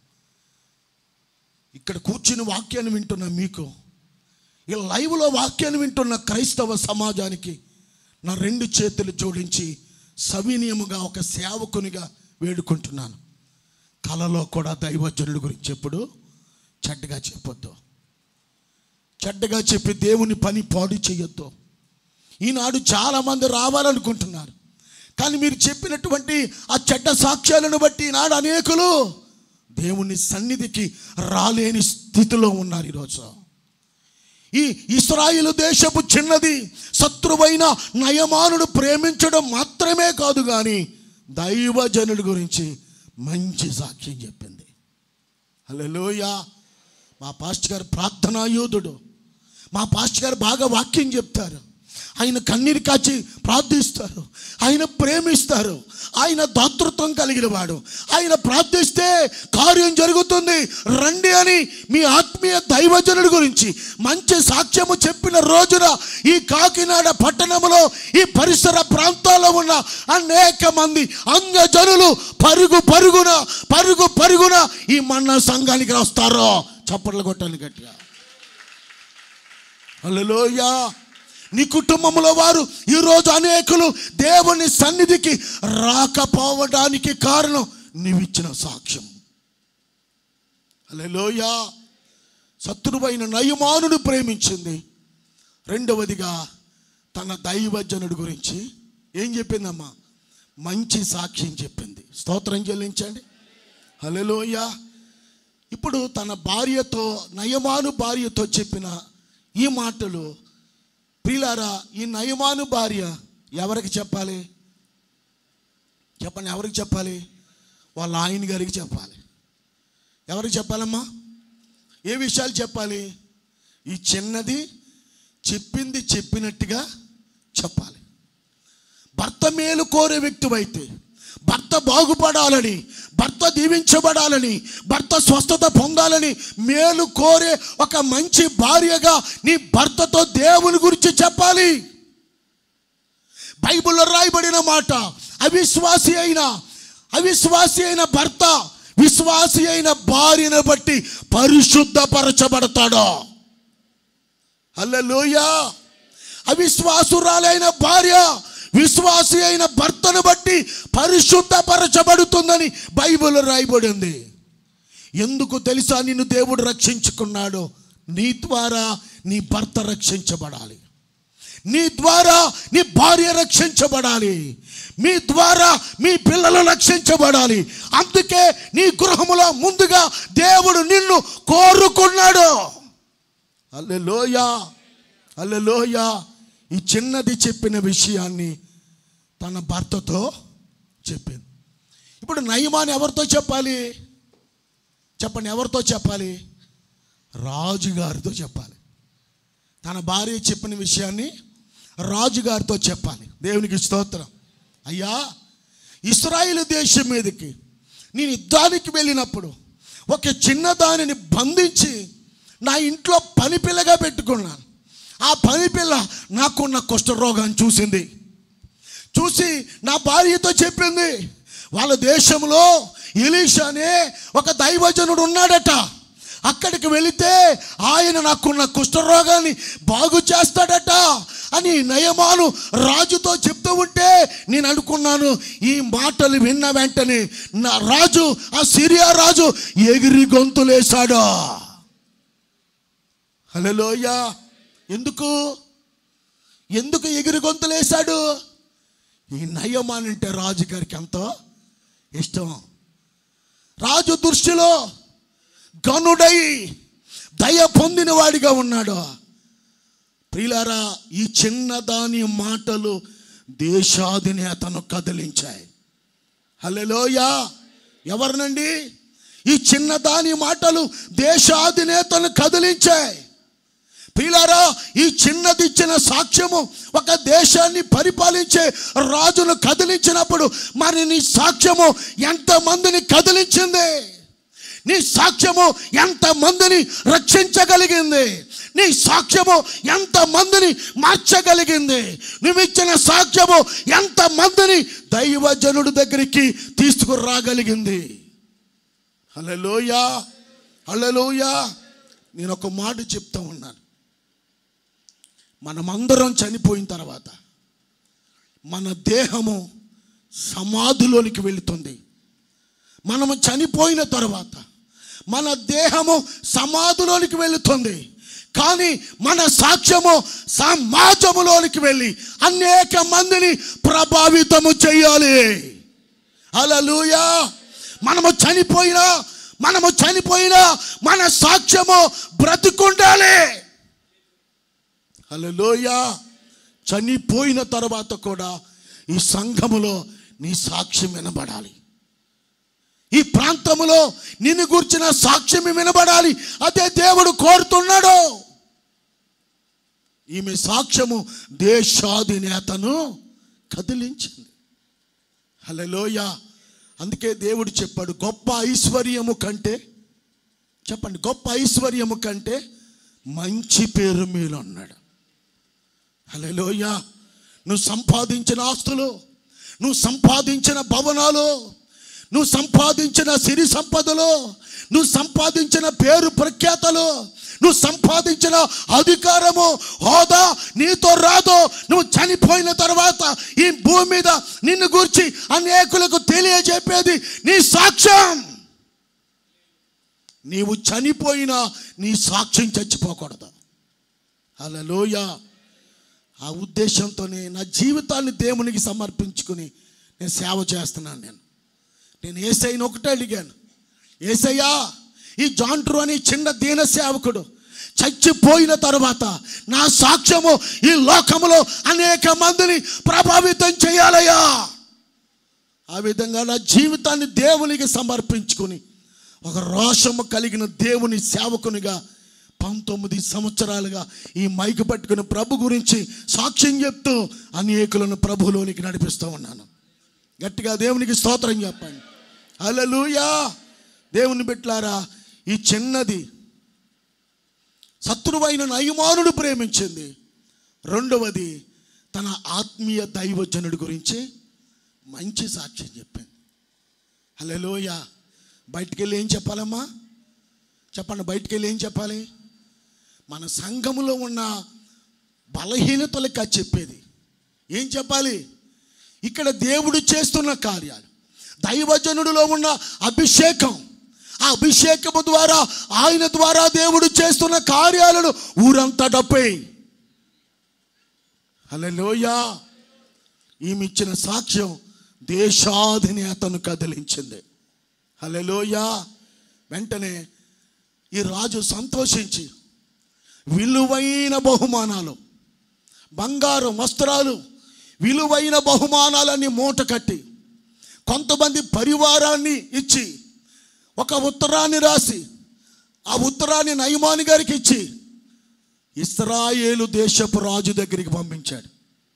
ఇక్కడ కూర్చుని వాక్యాన్ని వింటున్న మీకు ఈ లైవ్లో వాక్యాన్ని వింటున్న క్రైస్తవ సమాజానికి నా రెండు చేతులు జోడించి సవినీయముగా ఒక సేవకునిగా వేడుకుంటున్నాను కళలో కూడా దైవజనుల గురించి ఎప్పుడు చెడ్డగా చెప్పొద్దు చెడ్డగా చెప్పి దేవుని పని పాడు చేయొద్దు ఈనాడు చాలామంది రావాలనుకుంటున్నారు కానీ మీరు చెప్పినటువంటి ఆ చెడ్డ సాక్ష్యాలను బట్టి ఈనాడు అనేకులు దేవుని సన్నిధికి రాలేని స్థితిలో ఉన్నారు ఈరోజు ఈ ఇస్రాయిలు దేశపు చిన్నది శత్రువైన నయమానుడు ప్రేమించడం మాత్రమే కాదు కానీ దైవజనుడి గురించి మంచి సాక్ష్యం చెప్పింది హలోయ మా పాస్టర్ గారు ప్రార్థనా యోధుడు మా పాస్టర్ గారు బాగా వాక్యం చెప్తారు ఆయన కన్నీరు కాచి ప్రార్థిస్తారు ఆయన ప్రేమిస్తారు ఆయన దాతృత్వం కలిగిన వాడు ఆయన ప్రార్థిస్తే కార్యం జరుగుతుంది రండి అని మీ ఆత్మీయ దైవజనుడి గురించి మంచి సాక్ష్యము చెప్పిన రోజున ఈ కాకినాడ పట్టణంలో ఈ పరిసర ప్రాంతాల్లో ఉన్న అనేక మంది అంగజనులు పరుగు పరుగున పరుగు పరుగున ఈ మన్న సంఘానికి వస్తారో చప్పట్లు కొట్టాలి గట్టిగా హల్లెలూయా నీ కుటుంబంలో వారు ఈరోజు అనేకులు దేవుని సన్నిధికి రాకపోవడానికి కారణం నీవిచ్చిన సాక్ష్యం హల్లెలూయ శత్రువైన నయమానును ప్రేమించింది రెండవదిగా తన దైవజనుడి గురించి ఏం చెప్పిందమ్మా మంచి సాక్ష్యం చెప్పింది స్తోత్రం చెల్లించండి హల్లెలూయ ఇప్పుడు తన భార్యతో నయమాను భార్యతో చెప్పిన ఈ మాటలు ప్రియులారా ఈ నయమాను భార్య ఎవరికి చెప్పాలి చెప్పండి ఎవరికి చెప్పాలి వాళ్ళ ఆయన గారికి చెప్పాలి ఎవరికి చెప్పాలమ్మా ఏ విషయాలు చెప్పాలి ఈ చిన్నది చెప్పింది చెప్పినట్టుగా చెప్పాలి భర్త మేలు కోరే వ్యక్తివైతే భర్త బాగుపడాలని భర్త దీవించబడాలని భర్త స్వస్థత పొందాలని మేలు కోరే ఒక మంచి భార్యగా నీ భర్తతో దేవుని గురించి చెప్పాలి బైబిల్లో రాయబడిన మాట అవిశ్వాసి అయిన అవిశ్వాసి అయిన భర్త విశ్వాసి అయిన భార్యను బట్టి పరిశుద్ధపరచబడతాడు హల్లెలూయ అవిశ్వాసురాలైన భార్య విశ్వాసి అయిన భర్తను బట్టి పరిశుద్ధపరచబడుతుందని బైబిల్ రాయబడి ఉంది ఎందుకు తెలుసా నిన్ను దేవుడు రక్షించుకున్నాడు నీ ద్వారా నీ భర్త రక్షించబడాలి నీ ద్వారా నీ భార్య రక్షించబడాలి మీ ద్వారా మీ పిల్లలు రక్షించబడాలి అందుకే నీ గృహములో ముందుగా దేవుడు నిన్ను కోరుకున్నాడు అల్లెలోయ అల్లెలోయ ఈ చిన్నది చెప్పిన విషయాన్ని తన భర్తతో చెప్పింది ఇప్పుడు నయమాని ఎవరితో చెప్పాలి చెప్పండి ఎవరితో చెప్పాలి రాజుగారితో చెప్పాలి తన భార్య చెప్పిన విషయాన్ని రాజుగారితో చెప్పాలి దేవునికి స్తోత్రం అయ్యా ఇస్రాయేల్ దేశం మీదకి నేను యుద్ధానికి వెళ్ళినప్పుడు ఒక చిన్న దానిని బంధించి నా ఇంట్లో పని పిల్లగా పెట్టుకున్నాను ఆ పని పిల్ల నాకున్న కుష్ఠరోగాన్ని చూసింది చూసి నా భార్యతో చెప్పింది వాళ్ళ దేశంలో ఎలీషా అనే ఒక దైవజనుడు ఉన్నాడట అక్కడికి వెళితే ఆయన నాకున్న కుష్ఠరోగాన్ని బాగు చేస్తాడట అని నయమాను రాజుతో చెప్తూ ఉంటే నేను అనుకున్నాను ఈ మాటలు విన్న వెంటనే నా రాజు ఆ సిరియా రాజు ఎగిరి గొంతులేశాడు హలోయ ఎందుకు ఎందుకు ఎగిరి గొంతులేశాడు ఈ నయమాన్ అంటే రాజుగారికి ఎంతో ఇష్టం రాజు దృష్టిలో గనుడై దయ పొందిన వాడిగా ఉన్నాడు ప్రియులారా ఈ చిన్నదాని మాటలు దేశాధినేతను కదిలించాయి హల్లెలూయ ఎవరినండి ఈ చిన్నదాని మాటలు దేశాధినేతను కదిలించాయి ప్రియులారా ఈ చిన్నది ఇచ్చిన సాక్ష్యము ఒక దేశాన్ని పరిపాలించే రాజును కదిలించినప్పుడు మరి నీ సాక్ష్యము ఎంతమందిని కదిలించింది నీ సాక్ష్యము ఎంతమందిని రక్షించగలిగింది నీ సాక్ష్యము ఎంతమందిని మార్చగలిగింది నువ్వు ఇచ్చిన సాక్ష్యము ఎంతమందిని దైవజనుడి దగ్గరికి తీసుకురాగలిగింది హలోయ హలోయ నేను ఒక మాట చెప్తా ఉన్నాను మనమందరం చనిపోయిన తర్వాత మన దేహము సమాధిలోనికి వెళుతుంది మనము చనిపోయిన తర్వాత మన దేహము సమాధిలోనికి వెళుతుంది కానీ మన సాక్ష్యము సమాజములోనికి వెళ్ళి అనేక మందిని ప్రభావితము చేయాలి హల్లెలూయా మనము చనిపోయినా మనము చనిపోయినా మన సాక్ష్యము బ్రతికుండాలి హల్లెలూయా చనిపోయిన తర్వాత కూడా ఈ సంఘములో నీ సాక్ష్యం వినబడాలి ఈ ప్రాంతములో నిన్ను గుర్చిన సాక్ష్యం వినబడాలి అదే దేవుడు కోరుతున్నాడు ఈమె సాక్ష్యము దేశాధినేతను కదిలించింది హలోయ అందుకే దేవుడు చెప్పాడు గొప్ప ఐశ్వర్యము కంటే చెప్పండి గొప్ప ఐశ్వర్యము కంటే మంచి పేరు మీలో అన్నాడు హలోయ నువ్వు సంపాదించిన ఆస్తులు నువ్వు సంపాదించిన భవనాలు నువ్వు సంపాదించిన సిరి సంపదలో నువ్వు సంపాదించిన పేరు ప్రఖ్యాతలు నువ్వు సంపాదించిన అధికారము హోదా నీతో రాదో నువ్వు చనిపోయిన తర్వాత ఈ భూమి మీద నిన్ను గురించి అనేకులకు తెలియజెప్పేది నీ సాక్ష్యం నీవు చనిపోయినా నీ సాక్ష్యం చచ్చిపోకూడదు హల్లెలూయా ఆ ఉద్దేశంతోనే నా జీవితాన్ని దేవునికి సమర్పించుకుని నేను సేవ చేస్తున్నాను నేను నేను ఏసైని ఒకటే అడిగాను ఏసయ్యా ఈ జాంట్రు అని చిన్న దీన సేవకుడు చచ్చిపోయిన తర్వాత నా సాక్ష్యము ఈ లోకములో అనేక మందిని ప్రభావితం చేయాలయ్యా ఆ విధంగా నా జీవితాన్ని దేవునికి సమర్పించుకుని ఒక రోషము కలిగిన దేవుని సేవకునిగా పంతొమ్మిది సంవత్సరాలుగా ఈ మైకు పట్టుకుని ప్రభు గురించి సాక్ష్యం చెప్తూ అనేకులను ప్రభులోనికి నడిపిస్తూ ఉన్నాను గట్టిగా దేవునికి స్తోత్రం చెప్పండి హల్లెలూయా దేవుని బిట్లారా ఈ చిన్నది శత్రువైన నయమానుడు ప్రేమించింది రెండవది తన ఆత్మీయ దైవజనుడి గురించి మంచి సాక్ష్యం చెప్పింది హలోయ బయటికి వెళ్ళి ఏం చెప్పాలమ్మా చెప్పండి బయటికి వెళ్ళి ఏం చెప్పాలి మన సంఘములో ఉన్న బలహీనతలకు అది చెప్పేది ఏం చెప్పాలి ఇక్కడ దేవుడు చేస్తున్న కార్యాలు దైవజనుడిలో ఉన్న అభిషేకం ఆ అభిషేకము ద్వారా ఆయన ద్వారా దేవుడు చేస్తున్న కార్యాలను ఊరంతా డప్పే హలోయా ఈమె ఇచ్చిన సాక్ష్యం దేశాధినేతను కదిలించింది హలోయా వెంటనే ఈ రాజు సంతోషించి విలువైన బహుమానాలు బంగారం వస్త్రాలు విలువైన బహుమానాలన్నీ మూట కట్టి కొంతమంది పరివారాన్ని ఇచ్చి ఒక ఉత్తరాన్ని రాసి ఆ ఉత్తరాన్ని నయమాని గారికి ఇచ్చి ఇస్రాయేలు దేశపు రాజు దగ్గరికి పంపించాడు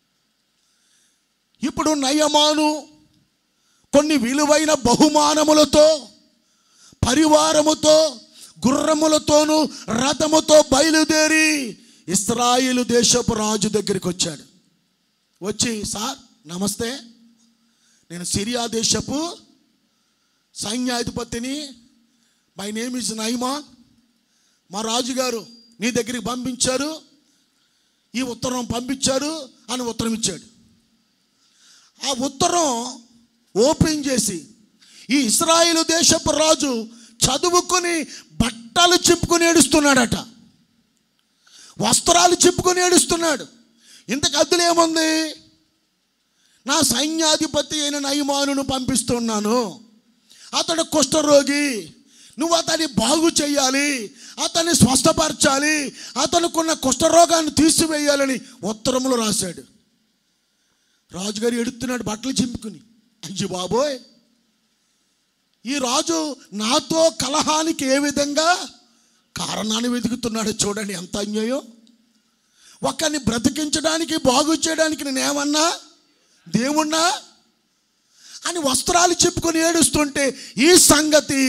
ఇప్పుడు నయమాను కొన్ని విలువైన బహుమానములతో పరివారముతో గుర్రములతోనూ రథముతో బయలుదేరి ఇస్రాయేలు దేశపు రాజు దగ్గరికి వచ్చాడు వచ్చి సార్ నమస్తే నేను సిరియా దేశపు సైన్యాధిపతిని మై నేమ్ ఇస్ నైమాన్ మా రాజుగారు నీ దగ్గరికి పంపించారు ఈ ఉత్తరం పంపించారు అని ఉత్తరం ఇచ్చాడు ఆ ఉత్తరం ఓపెన్ చేసి ఈ ఇస్రాయేలు దేశపు రాజు చదువుకొని బట్టలు చింపుకొని ఏడుస్తున్నాడట వస్త్రాలు చింపుకొని ఏడుస్తున్నాడు ఇంతకు అద్దులు ఏముంది నా సైన్యాధిపతి అయిన నయమానును పంపిస్తున్నాను అతడు కుష్ఠరోగి నువ్వు అతన్ని బాగు చేయాలి అతన్ని స్వస్థపరచాలి అతనుకున్న కుష్ఠరోగాన్ని తీసివేయాలని ఉత్తరములు రాశాడు రాజుగారు ఎడుతున్నాడు బట్టలు చింపుకుని అయ్యి బాబోయ్ ఈ రాజు నాతో కలహానికి ఏ విధంగా కారణాన్ని వెతుకుతున్నాడో చూడండి ఎంత అన్యాయం ఒకరిని బ్రతికించడానికి బాగు చేయడానికి నేనేమన్నా దేవుణ్ణా అని వస్త్రాలు చెప్పుకొని ఏడుస్తుంటే ఈ సంగతి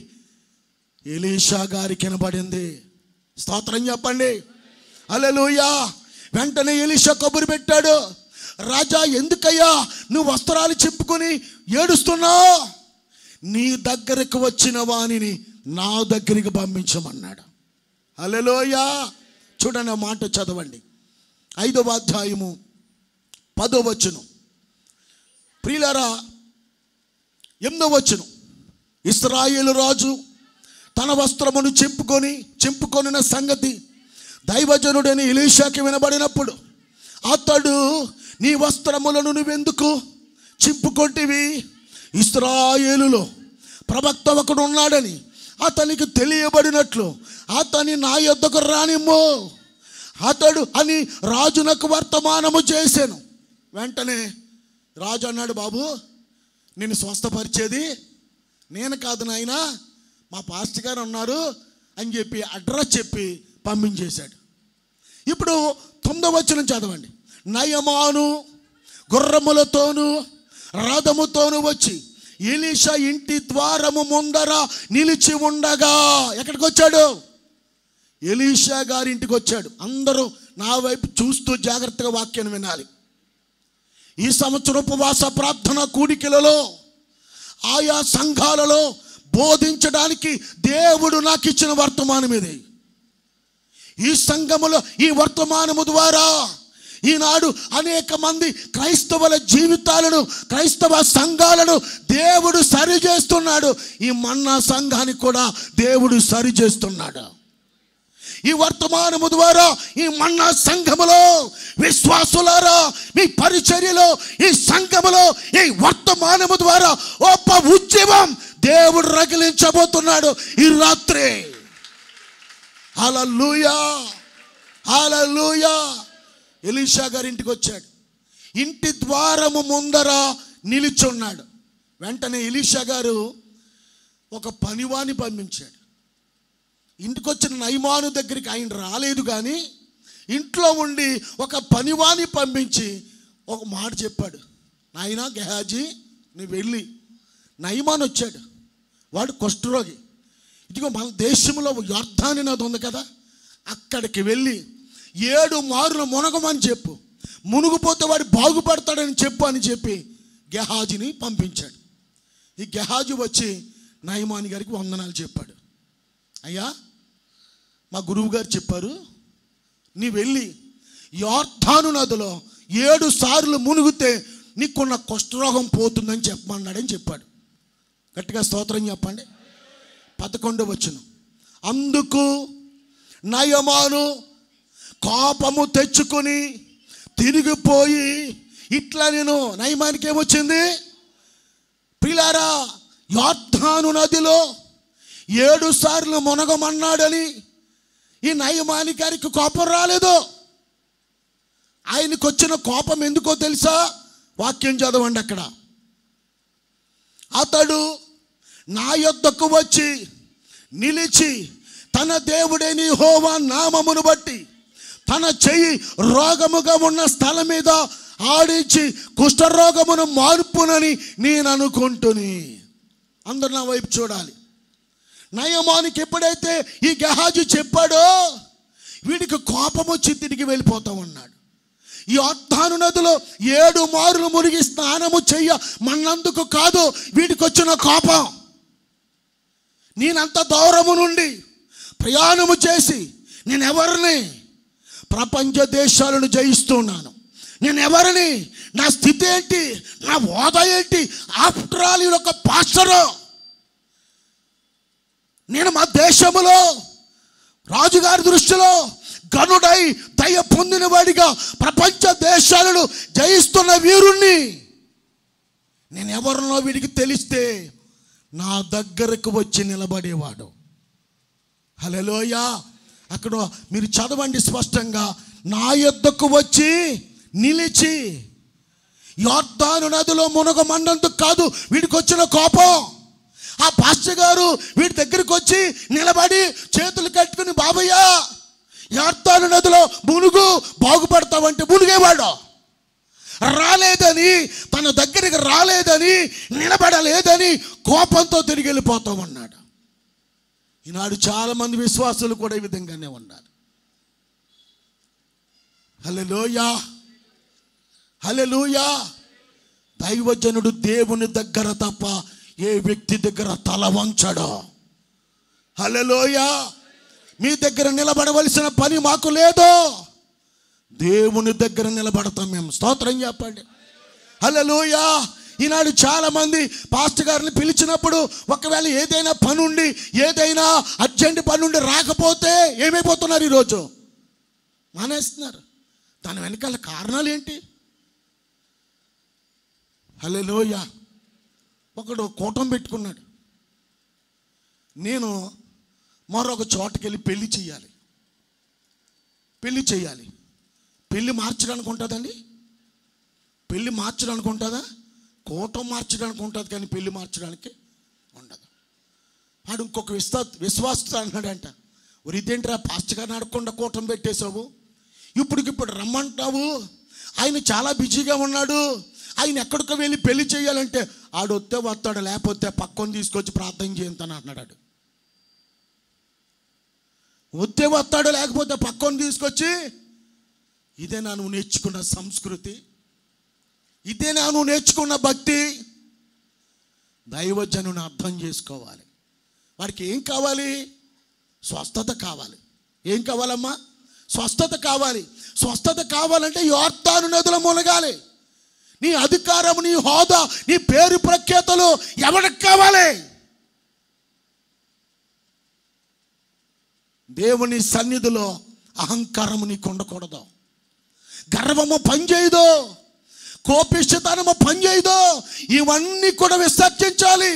ఎలీషా గారికి వినబడింది స్తోత్రం చెప్పండి అలెలుయా వెంటనే ఎలీషా కబురు పెట్టాడు రాజా ఎందుకయ్యా నువ్వు వస్త్రాలు చెప్పుకొని ఏడుస్తున్నావు నీ దగ్గరకు వచ్చిన వాణిని నా దగ్గరికి పంపించమన్నాడు అలెలోయా చూడండి ఆ మాట చదవండి ఐదవ అధ్యాయము పదో వచ్చును ప్రియులరా ఎనిమిదో వచ్చును ఇస్రాయేలు రాజు తన వస్త్రమును చింపుకొని చింపుకొనిన సంగతి దైవజనుడని ఇలీషాకి వినబడినప్పుడు అతడు నీ వస్త్రములను నువ్వెందుకు చింపుకొంటివి ఇస్రాయేలులో ప్రవక్త ఒకడు ఉన్నాడని అతనికి తెలియబడినట్లు అతని నా యొద్దకు రానిమ్మో అతడు అని రాజునకు వర్తమానము చేశాను వెంటనే రాజు అన్నాడు బాబు నేను స్వస్థపరిచేది నేను కాదు నాయన మా పాస్టర్ గారు ఉన్నారు అని చెప్పి అడ్రస్ చెప్పి పంపించేశాడు ఇప్పుడు తొమ్మిదవ వచనం చదవండి నయమాను గుర్రములతోనూ రథముతోనూ వచ్చి ఎలీషా ఇంటి ద్వారము ముందర నిలిచి ఉండగా ఎక్కడికి వచ్చాడు ఎలీషా గారి ఇంటికి వచ్చాడు అందరూ నా వైపు చూస్తూ జాగ్రత్తగా వాక్యాన్ని వినాలి ఈ సంవత్సరం ఉపవాస ప్రార్థన కూడికలలో ఆయా సంఘాలలో బోధించడానికి దేవుడు నాకు ఇచ్చిన వర్తమానం ఇది ఈ సంఘములో ఈ వర్తమానము ద్వారా ఈనాడు అనేక మంది క్రైస్తవుల జీవితాలను క్రైస్తవ సంఘాలను దేవుడు సరి చేస్తున్నాడు ఈ మన్నా సంఘానికి కూడా దేవుడు సరి చేస్తున్నాడు ఈ వర్తమానము ద్వారా ఈ మన్నా సంఘములో విశ్వాసులారా మీ పరిచర్యలో ఈ సంఘములో ఈ వర్తమానము ద్వారా గొప్ప ఉద్యమం దేవుడు రగిలించబోతున్నాడు ఈ రాత్రి హల్లెలూయా హల్లెలూయా ఎలీషా గారి ఇంటికి వచ్చాడు ఇంటి ద్వారము ముందర నిలిచున్నాడు వెంటనే ఎలీషా గారు ఒక పనివాని పంపించాడు ఇంటికి వచ్చిన నైమాను దగ్గరికి ఆయన రాలేదు కానీ ఇంట్లో ఉండి ఒక పనివాని పంపించి ఒక మాట చెప్పాడు నాయనా గెహాజీ నువ్వు వెళ్ళి నైమాన్ వచ్చాడు వాడు కుష్ఠరోగి ఇదిగో మన దేశంలో యోర్ధాని నది ఉంది కదా అక్కడికి వెళ్ళి ఏడు మారులు మునగమని చెప్పు మునుగుపోతే వాడు బాగుపడతాడని చెప్పు అని చెప్పి గెహాజీని పంపించాడు ఈ గెహాజీ వచ్చి నయమాని గారికి వందనాలు చెప్పాడు అయ్యా మా గురువు గారు చెప్పారు నీ వెళ్ళి యోర్ధాను నదిలో ఏడు సార్లు మునిగితే నీకున్న కుష్ఠరోగం పోతుందని చెప్పమన్నాడని చెప్పాడు గట్టిగా స్తోత్రం చెప్పండి పదకొండు వచ్చును అందుకు నయమాను కోపము తెచ్చుకొని తిరిగిపోయి ఇట్లా నేను నయమానికి ఏమొచ్చింది పిల్లారా యోర్ధాను నదిలో ఏడు సార్లు మునగమన్నాడని ఈ నయమాని గారికి కోపం రాలేదు ఆయనకు వచ్చిన కోపం ఎందుకో తెలుసా వాక్యం చదవండి అక్కడ అతడు నా యొద్దకు వచ్చి నిలిచి తన దేవుడైన హోవా నామమును బట్టి తన చెయ్యి రోగముగా ఉన్న స్థలం మీద ఆడించి కుష్ఠరోగమును మార్పునని నేను అనుకుంటుని అందరు నా వైపు చూడాలి నయమానికి ఎప్పుడైతే ఈ గహాజీ చెప్పాడో వీడికి కోపం వచ్చి తిరిగి వెళ్ళిపోతా ఉన్నాడు ఈ అర్థాను నదిలో ఏడు మారులు మునిగి స్నానము చెయ్య మన్నందుకు కాదు వీడికి వచ్చిన కోపం నేనంత దూరము నుండి ప్రయాణము చేసి నేను ఎవరిని ప్రపంచ దేశాలను జయిస్తున్నాను నేను ఎవరిని నా స్థితి ఏంటి నా హోదా ఏంటి ఆఫ్టర్ ఆల్ ఒక పాస్టరు నేను మా దేశములో రాజుగారి దృష్టిలో గనుడై దయ పొందిన వాడిగా ప్రపంచ దేశాలను జయిస్తున్న వీరుణ్ణి నేను ఎవరినో వీడికి తెలిస్తే నా దగ్గరకు వచ్చి నిలబడేవాడు హలోయ అక్కడ మీరు చదవండి స్పష్టంగా నా యొద్దకు వచ్చి నిలిచి యోర్ధాను నదిలో మునగమన్నందుకు కాదు వీడికి వచ్చిన కోపం ఆ పాస్టర్ గారు వీడి దగ్గరికి వచ్చి నిలబడి చేతులు కట్టుకుని బాబయ్య యోర్ధాను నదిలో మునుగు బాగుపడతావంటే మునిగేవాడు రాలేదని తన దగ్గరికి రాలేదని నిలబడలేదని కోపంతో తిరిగి వెళ్ళిపోతామన్నాడు ఈనాడు చాలా మంది విశ్వాసులు కూడా ఈ విధంగానే ఉన్నారు హలెలోయా హలెలూయా దైవజనుడు దేవుని దగ్గర తప్ప ఏ వ్యక్తి దగ్గర తల వంచడు హలెలోయా మీ దగ్గర నిలబడవలసిన పని మాకు లేదు దేవుని దగ్గర నిలబడతాం మేము స్తోత్రం చెప్పండి హలెలూయా ఈనాడు చాలా మంది పాస్టర్ గారిని పిలిచినప్పుడు ఒకవేళ ఏదైనా పనుండి ఏదైనా అర్జెంట్ పనుండి రాకపోతే ఏమైపోతున్నారు ఈరోజు మానేస్తున్నారు దాని వెనకాల కారణాలు ఏంటి హలోయ ఒకడు కూటం పెట్టుకున్నాడు నేను మరొక చోటకి వెళ్ళి పెళ్లి చేయాలి పెళ్లి చేయాలి పెళ్లి మార్చడానికి ఉంటుందండి పెళ్లి మార్చడానికి ఉంటుందా కూటం మార్చడానికి ఉంటుంది కానీ పెళ్లి మార్చడానికి ఉండదు వాడు ఇంకొక విశ్వా విశ్వాసత అన్నాడంట ఒరి ఇదేంట్రా పాస్టర్ గారిని అడగకుండా కూటం పెట్టేశావు ఇప్పటికిప్పుడు రమ్మంటావు ఆయన చాలా బిజీగా ఉన్నాడు ఆయన ఎక్కడికో వెళ్ళి పెళ్లి చేయాలంటే ఆడు వస్తే వస్తాడు లేకపోతే పక్కన తీసుకొచ్చి ప్రార్థన చేయంతాను అన్నాడు వస్తే వస్తాడు లేకపోతే పక్కన తీసుకొచ్చి ఇదేనా నువ్వు నేర్చుకున్న సంస్కృతి ఇదేనా నువ్వు నేర్చుకున్న భక్తి దైవజనుని అర్థం చేసుకోవాలి వాడికి ఏం కావాలి స్వస్థత కావాలి ఏం కావాలమ్మా స్వస్థత కావాలి స్వస్థత కావాలంటే యోర్తాను నదుల మునగాలి నీ అధికారం నీ హోదా నీ పేరు ప్రఖ్యాతలు ఎవరికి కావాలి దేవుని సన్నిధిలో అహంకారము నీకు ఉండకూడదు గర్వము పనిచేయదు కోపిష్టతనము పనిచేయదు ఇవన్నీ కూడా విసర్జించాలి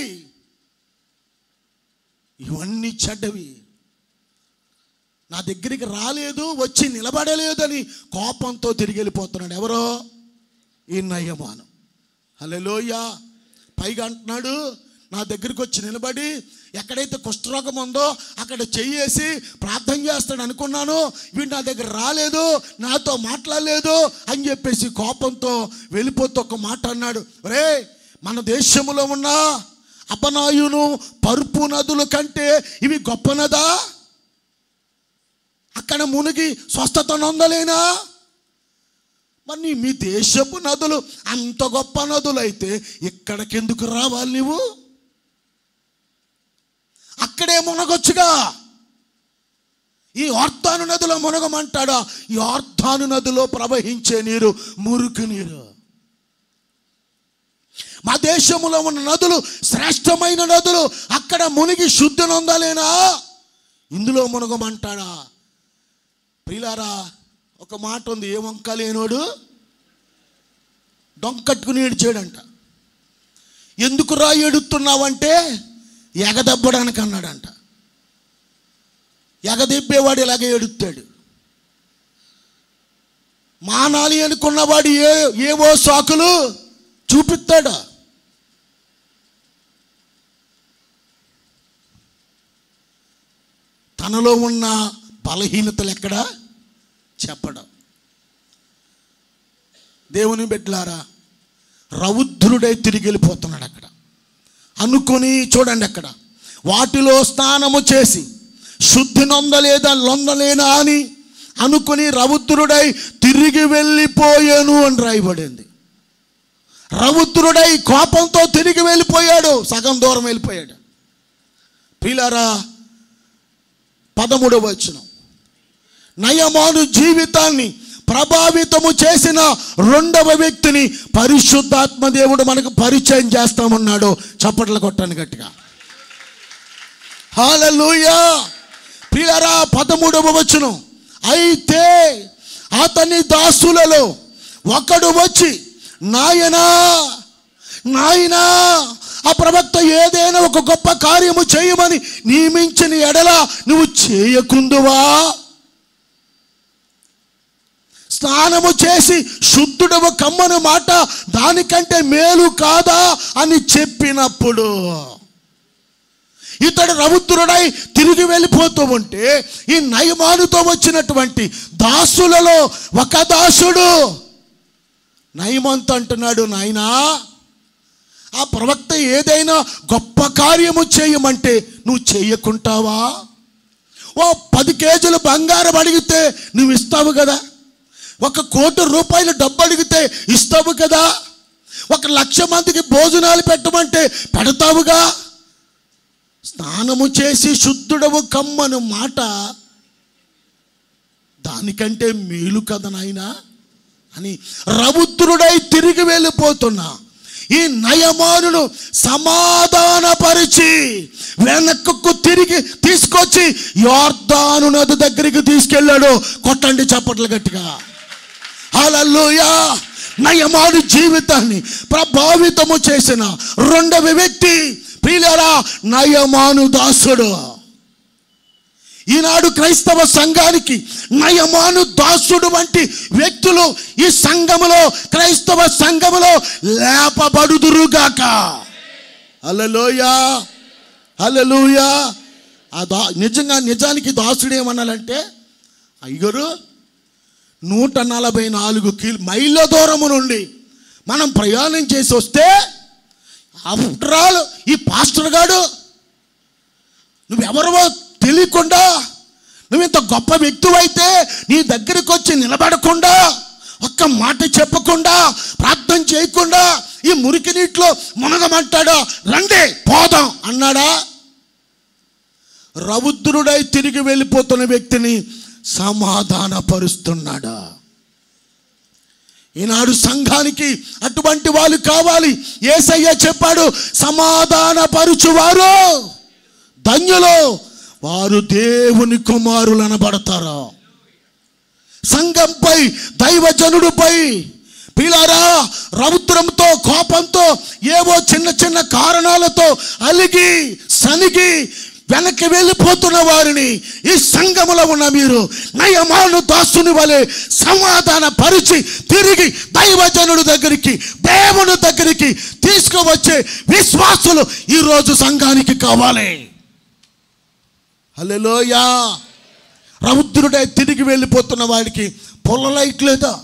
ఇవన్నీ చెడ్డవి నా దగ్గరికి రాలేదు వచ్చి నిలబడలేదని కోపంతో తిరిగి వెళ్ళిపోతున్నాడు ఎవరో ఈ నయమానం హలోయ పైగా అంటున్నాడు నా దగ్గరికి వచ్చి నిలబడి ఎక్కడైతే కుష్ఠరోగం ఉందో అక్కడ చెయ్యేసి ప్రార్థన చేస్తాడు అనుకున్నాను వీడు నా దగ్గర రాలేదు నాతో మాట్లాడలేదు అని చెప్పేసి కోపంతో వెళ్ళిపోతూ ఒక మాట అన్నాడు రే మన దేశంలో ఉన్న అపనాయును పరుపు నదుల కంటే ఇవి గొప్ప నదా అక్కడ మునిగి స్వస్థత నొందలేనా మరి మీ దేశపు నదులు అంత గొప్ప నదులు అయితే ఇక్కడికెందుకు రావాలి నువ్వు అక్కడే మునగొచ్చుగా ఈ ఆర్తాను నదిలో మునగమంటాడా ఈ ఆర్తాను నదిలో ప్రవహించే నీరు మురికి నీరు మా దేశంలో ఉన్న నదులు శ్రేష్టమైన నదులు అక్కడ మునిగి శుద్ధి నొందలేనా ఇందులో మునగమంటాడా ప్రిలారా ఒక మాట ఉంది ఏ వంక లేనోడు డొంకట్టుకుని ఏడిచాడంట ఎందుకు రా ఏడుతున్నావంటే ఎగదబ్బడానికి అన్నాడంట ఎగదెబ్బేవాడు ఇలాగే ఏడుస్తాడు మానాలి అనుకున్నవాడు ఏ ఏవో సాకులు చూపిస్తాడా తనలో ఉన్న బలహీనతలు ఎక్కడ చెప్పడం దేవుని బిడ్డలారా రౌద్రుడై తిరిగి వెళ్ళిపోతున్నాడు అక్కడ అనుకొని చూడండి అక్కడ వాటిలో స్నానము చేసి శుద్ధి నొందలేదా లొందలేనా అని అనుకుని రౌద్రుడై తిరిగి వెళ్ళిపోయాను అని రాయబడింది రౌద్రుడై కోపంతో తిరిగి వెళ్ళిపోయాడు సగం దూరం వెళ్ళిపోయాడు ప్రియులారా పదమూడవ వచనం నయమాను జీవితాన్ని ప్రభావితము చేసిన రెండవ వ్యక్తిని పరిశుద్ధాత్మ దేవుడు మనకు పరిచయం చేస్తామన్నాడు చప్పట్లు కొట్టాను గట్టిగా హాలూయా ప్రియరా పదమూడవ వచనం అయితే అతని దాసులలో ఒకడు వచ్చి నాయనా నాయనా ఆ ప్రవక్త ఏదైనా ఒక గొప్ప కార్యము చేయమని నియమించిన ఎడల నువ్వు చేయకుందువా స్నానము చేసి శుద్ధుడవు కమ్మను మాట దానికంటే మేలు కాదా అని చెప్పినప్పుడు ఇతడు రౌద్రుడై తిరిగి వెళ్ళిపోతూ ఉంటే ఈ నయమానుతో వచ్చినటువంటి దాసులలో ఒక దాసుడు నయమంత అంటున్నాడు నాయనా ఆ ప్రవక్త ఏదైనా గొప్ప కార్యము చేయమంటే నువ్వు చేయకుంటావా ఓ పది కేజీలు బంగారం అడిగితే నువ్వు ఇస్తావు కదా ఒక కోటి రూపాయలు డబ్బు అడిగితే ఇస్తావు కదా ఒక లక్ష మందికి భోజనాలు పెట్టమంటే పెడతావుగా స్నానము చేసి శుద్ధుడవు కమ్మను మాట దానికంటే మేలు కదా నాయనా అని రవుద్రుడై తిరిగి వెళ్ళిపోతున్నా ఈ నయమానును సమాధానపరిచి వెనక్కు తిరిగి తీసుకొచ్చి యోర్దాను నది దగ్గరికి తీసుకెళ్ళాడు కొట్టండి చప్పట్లు గట్టిగా హల్లెలూయా నయమాను జీవితాన్ని ప్రభావితము చేసిన రెండవ వ్యక్తి ప్రియులరా నయమాను దాసుడు ఈనాడు క్రైస్తవ సంఘానికి నయమాను దాసుడు వంటి వ్యక్తులు ఈ సంఘములో క్రైస్తవ సంఘములో లేపబడుదురుగాక అల్లలోయా అల్లలోయా ఆ దా నిజంగా నిజానికి దాసుడు ఏమన్నాలంటే అయ్యగారు నూట నలభై నాలుగు కిలో మైళ్ళ దూరము నుండి మనం ప్రయాణం చేసి వస్తే ఆఫ్టర్ ఆల్ ఈ పాస్టర్ గాడు నువ్వెవరవో తెలియకుండా నువ్వు ఇంత గొప్ప వ్యక్తివైతే నీ దగ్గరికి వచ్చి నిలబడకుండా ఒక్క మాట చెప్పకుండా ప్రార్థన చేయకుండా ఈ మురికి నీటిలో మునగమంటాడా రండి పోదాం అన్నాడా రౌద్రుడై తిరిగి వెళ్ళిపోతున్న వ్యక్తిని సమాధానపరుస్తున్నాడా ఈనాడు సంఘానికి అటువంటి వాళ్ళు కావాలి ఏసయ్య చెప్పాడు సమాధానపరుచువారు ధన్యులు వారు దేవుని కుమారులు అనబడతారు సంఘంపై దైవజనుడిపై పిలారా రౌద్రంతో కోపంతో ఏవో చిన్న చిన్న కారణాలతో అలిగి సనిగి వెనక్కి వెళ్ళిపోతున్న వారిని ఈ సంఘములో ఉన్న మీరు నయమాను దాసుని వలె సమాధాన పరిచి తిరిగి దైవజనుడి దగ్గరికి దేవుని దగ్గరికి తీసుకువచ్చే విశ్వాసులు ఈరోజు సంఘానికి కావాలి హలోయా రౌద్రుడే తిరిగి వెళ్ళిపోతున్న వాడికి పొల్లలైట్ లేదా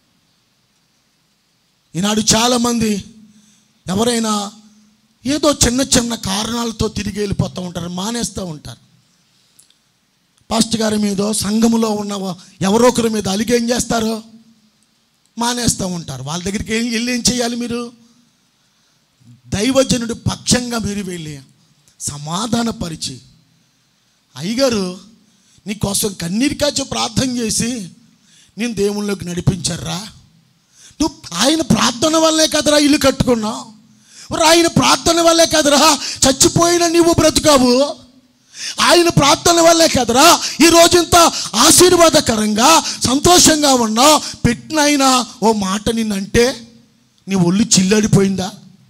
ఈనాడు చాలామంది ఎవరైనా ఏదో చిన్న చిన్న కారణాలతో తిరిగి వెళ్ళిపోతూ ఉంటారు మానేస్తూ ఉంటారు పాస్ట్ గారి మీదో సంఘములో ఉన్న వా- ఎవరో ఒకరి మీద అలిగి ఏం చేస్తారు మానేస్తూ ఉంటారు వాళ్ళ దగ్గరికి ఏం- వెళ్ళి ఏం చేయాలి మీరు దైవజనుడి పక్షంగా మీరు వెళ్ళి సమాధానపరిచి అయ్యగారు నీకోసం కన్నీరు కాచి ప్రార్థన చేసి నేను దేవుళ్ళలోకి నడిపించారా నువ్వు ఆయన ప్రార్థన వల్లే కదరా ఇల్లు కట్టుకున్నావు మరి ఆయన ప్రార్థన వల్లే కదరా చచ్చిపోయిన నీవు బ్రతుకావు ఆయన ప్రార్థన వల్లే కదరా ఈ రోజంతా ఆశీర్వాదకరంగా సంతోషంగా ఉన్నావు పెట్టిన ఆయన ఓ మాట నిన్నంటే నీ ఒళ్ళు చిల్లడిపోయిందా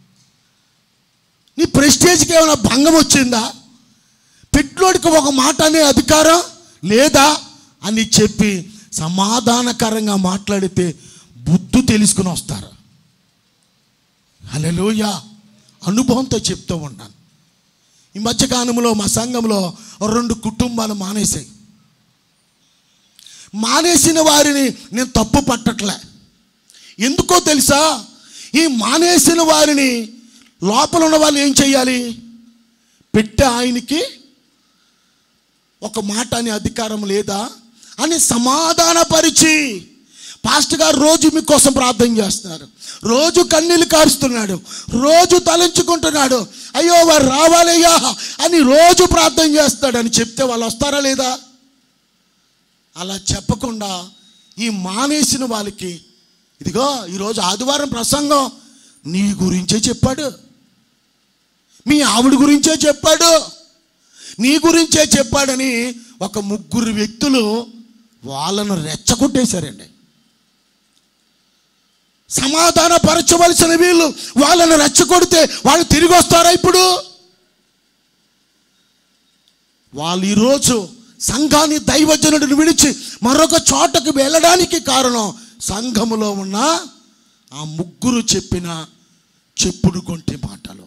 నీ ప్రెస్టేజ్కి ఏమైనా భంగం వచ్చిందా పెట్లోడికి ఒక మాట అనే అధికారం లేదా అని చెప్పి సమాధానకరంగా మాట్లాడితే బుద్ధి తెలుసుకుని వస్తారు హలోయ అనుభవంతో చెప్తూ ఉన్నాను ఈ మధ్యకాలంలో మా సంఘంలో రెండు కుటుంబాలు మానేశాయి మానేసిన వారిని నేను తప్పు పట్టట్లే ఎందుకో తెలుసా ఈ మానేసిన వారిని లోపల ఉన్న వాళ్ళు ఏం చేయాలి పెట్టే ఆయనకి ఒక మాట అనే అధికారం లేదా అని సమాధానపరిచి పాస్టర్ గారు రోజు మీకోసం ప్రార్థన చేస్తున్నారు రోజు కన్నీళ్ళు కారుస్తున్నాడు రోజు తలంచుకుంటున్నాడు అయ్యో వారు రావాలయ్యా అని రోజు ప్రార్థన చేస్తాడు అని చెప్తే వాళ్ళు వస్తారా లేదా అలా చెప్పకుండా ఈ మానేసిన వాళ్ళకి ఇదిగో ఈరోజు ఆదివారం ప్రసంగం నీ గురించే చెప్పాడు మీ ఆవిడ గురించే చెప్పాడు నీ గురించే చెప్పాడని ఒక ముగ్గురు వ్యక్తులు వాళ్ళను రెచ్చగొట్టేశారండి సమాధాన పరచవలసిన వీళ్ళు వాళ్ళను రెచ్చగొడితే వాళ్ళు తిరిగి వస్తారా ఇప్పుడు వాళ్ళు ఈరోజు సంఘాన్ని దైవజనుడిని విడిచి మరొక చోటకు వెళ్ళడానికి కారణం సంఘములో ఉన్న ఆ ముగ్గురు చెప్పిన చెప్పుడు కొంటి మాటలు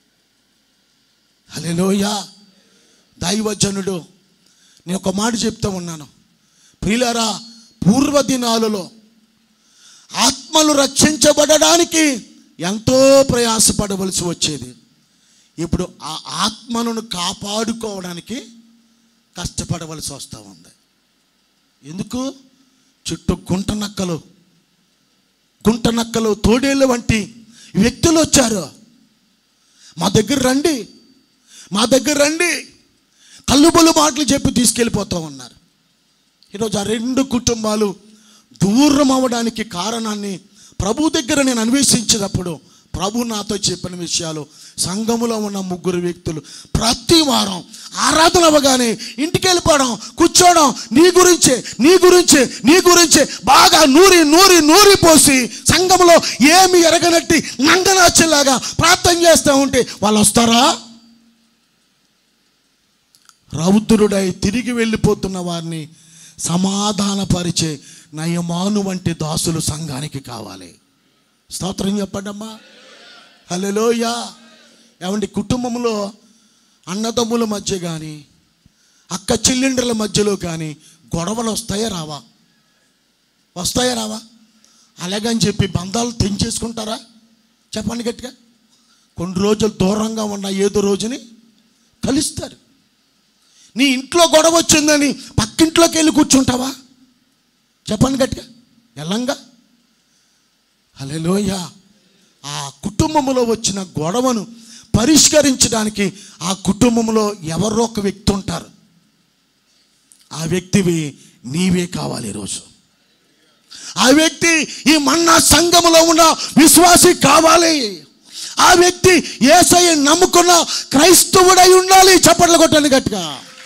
హలోయ దైవజనుడు నేను ఒక మాట చెప్తూ ఉన్నాను ప్రియులారా పూర్వదినాలలో ఆత్మలు రక్షించబడడానికి ఎంతో ప్రయాసపడవలసి వచ్చేది ఇప్పుడు ఆ ఆత్మలను కాపాడుకోవడానికి కష్టపడవలసి వస్తూ ఉంది ఎందుకు చుట్టూ గుంట నక్కలు గుంట నక్కలు తోడేళ్ళు వంటి వ్యక్తులు వచ్చారు మా దగ్గర రండి మా దగ్గర రండి కల్లుబొల్లు మాటలు చెప్పి తీసుకెళ్ళిపోతూ ఉన్నారు ఈరోజు ఆ రెండు కుటుంబాలు దూరం అవ్వడానికి కారణాన్ని ప్రభు దగ్గర నేను అన్వేషించినప్పుడు ప్రభు నాతో చెప్పిన విషయాలు సంఘములో ఉన్న ముగ్గురు వ్యక్తులు ప్రతి వారం ఆరాధన అవ్వగానే ఇంటికి వెళ్ళిపోవడం కూర్చోవడం నీ గురించే నీ గురించే నీ గురించే బాగా నూరి నూరి నూరి పోసి సంఘంలో ఏమి ఎరగనట్టి నంగనాచెలాగా ప్రార్థన చేస్తూ ఉంటే వాళ్ళు వస్తారా రౌద్రుడై తిరిగి వెళ్ళిపోతున్న వారిని సమాధానపరిచే నయమాను వంటి దాసులు సంఘానికి కావాలి స్తోత్రం చెప్పండమ్మా హలోయ ఏమండి కుటుంబంలో అన్నదమ్ముల మధ్య కానీ అక్క చెల్లెండ్రుల మధ్యలో కానీ గొడవలు వస్తాయా రావా వస్తాయా రావా అలాగని చెప్పి బంధాలు తెంచేసుకుంటారా చెప్పండి గట్టిగా కొన్ని రోజులు దూరంగా ఉన్న ఏదో రోజుని కలుస్తారు నీ ఇంట్లో గొడవ వచ్చిందని పక్కింట్లోకి వెళ్ళి కూర్చుంటావా చెప్పండి గట్టిగా ఎల్లంగా హలోయ ఆ కుటుంబంలో వచ్చిన గొడవను పరిష్కరించడానికి ఆ కుటుంబంలో ఎవరో ఒక వ్యక్తి ఉంటారు ఆ వ్యక్తివి నీవే కావాలి ఈరోజు ఆ వ్యక్తి ఈ మన్నా సంఘములో ఉన్న విశ్వాసి కావాలి ఆ వ్యక్తి ఏసయ్య నమ్ముకున్న క్రైస్తవుడై ఉండాలి చప్పట్లు కొట్టండి గట్టిగా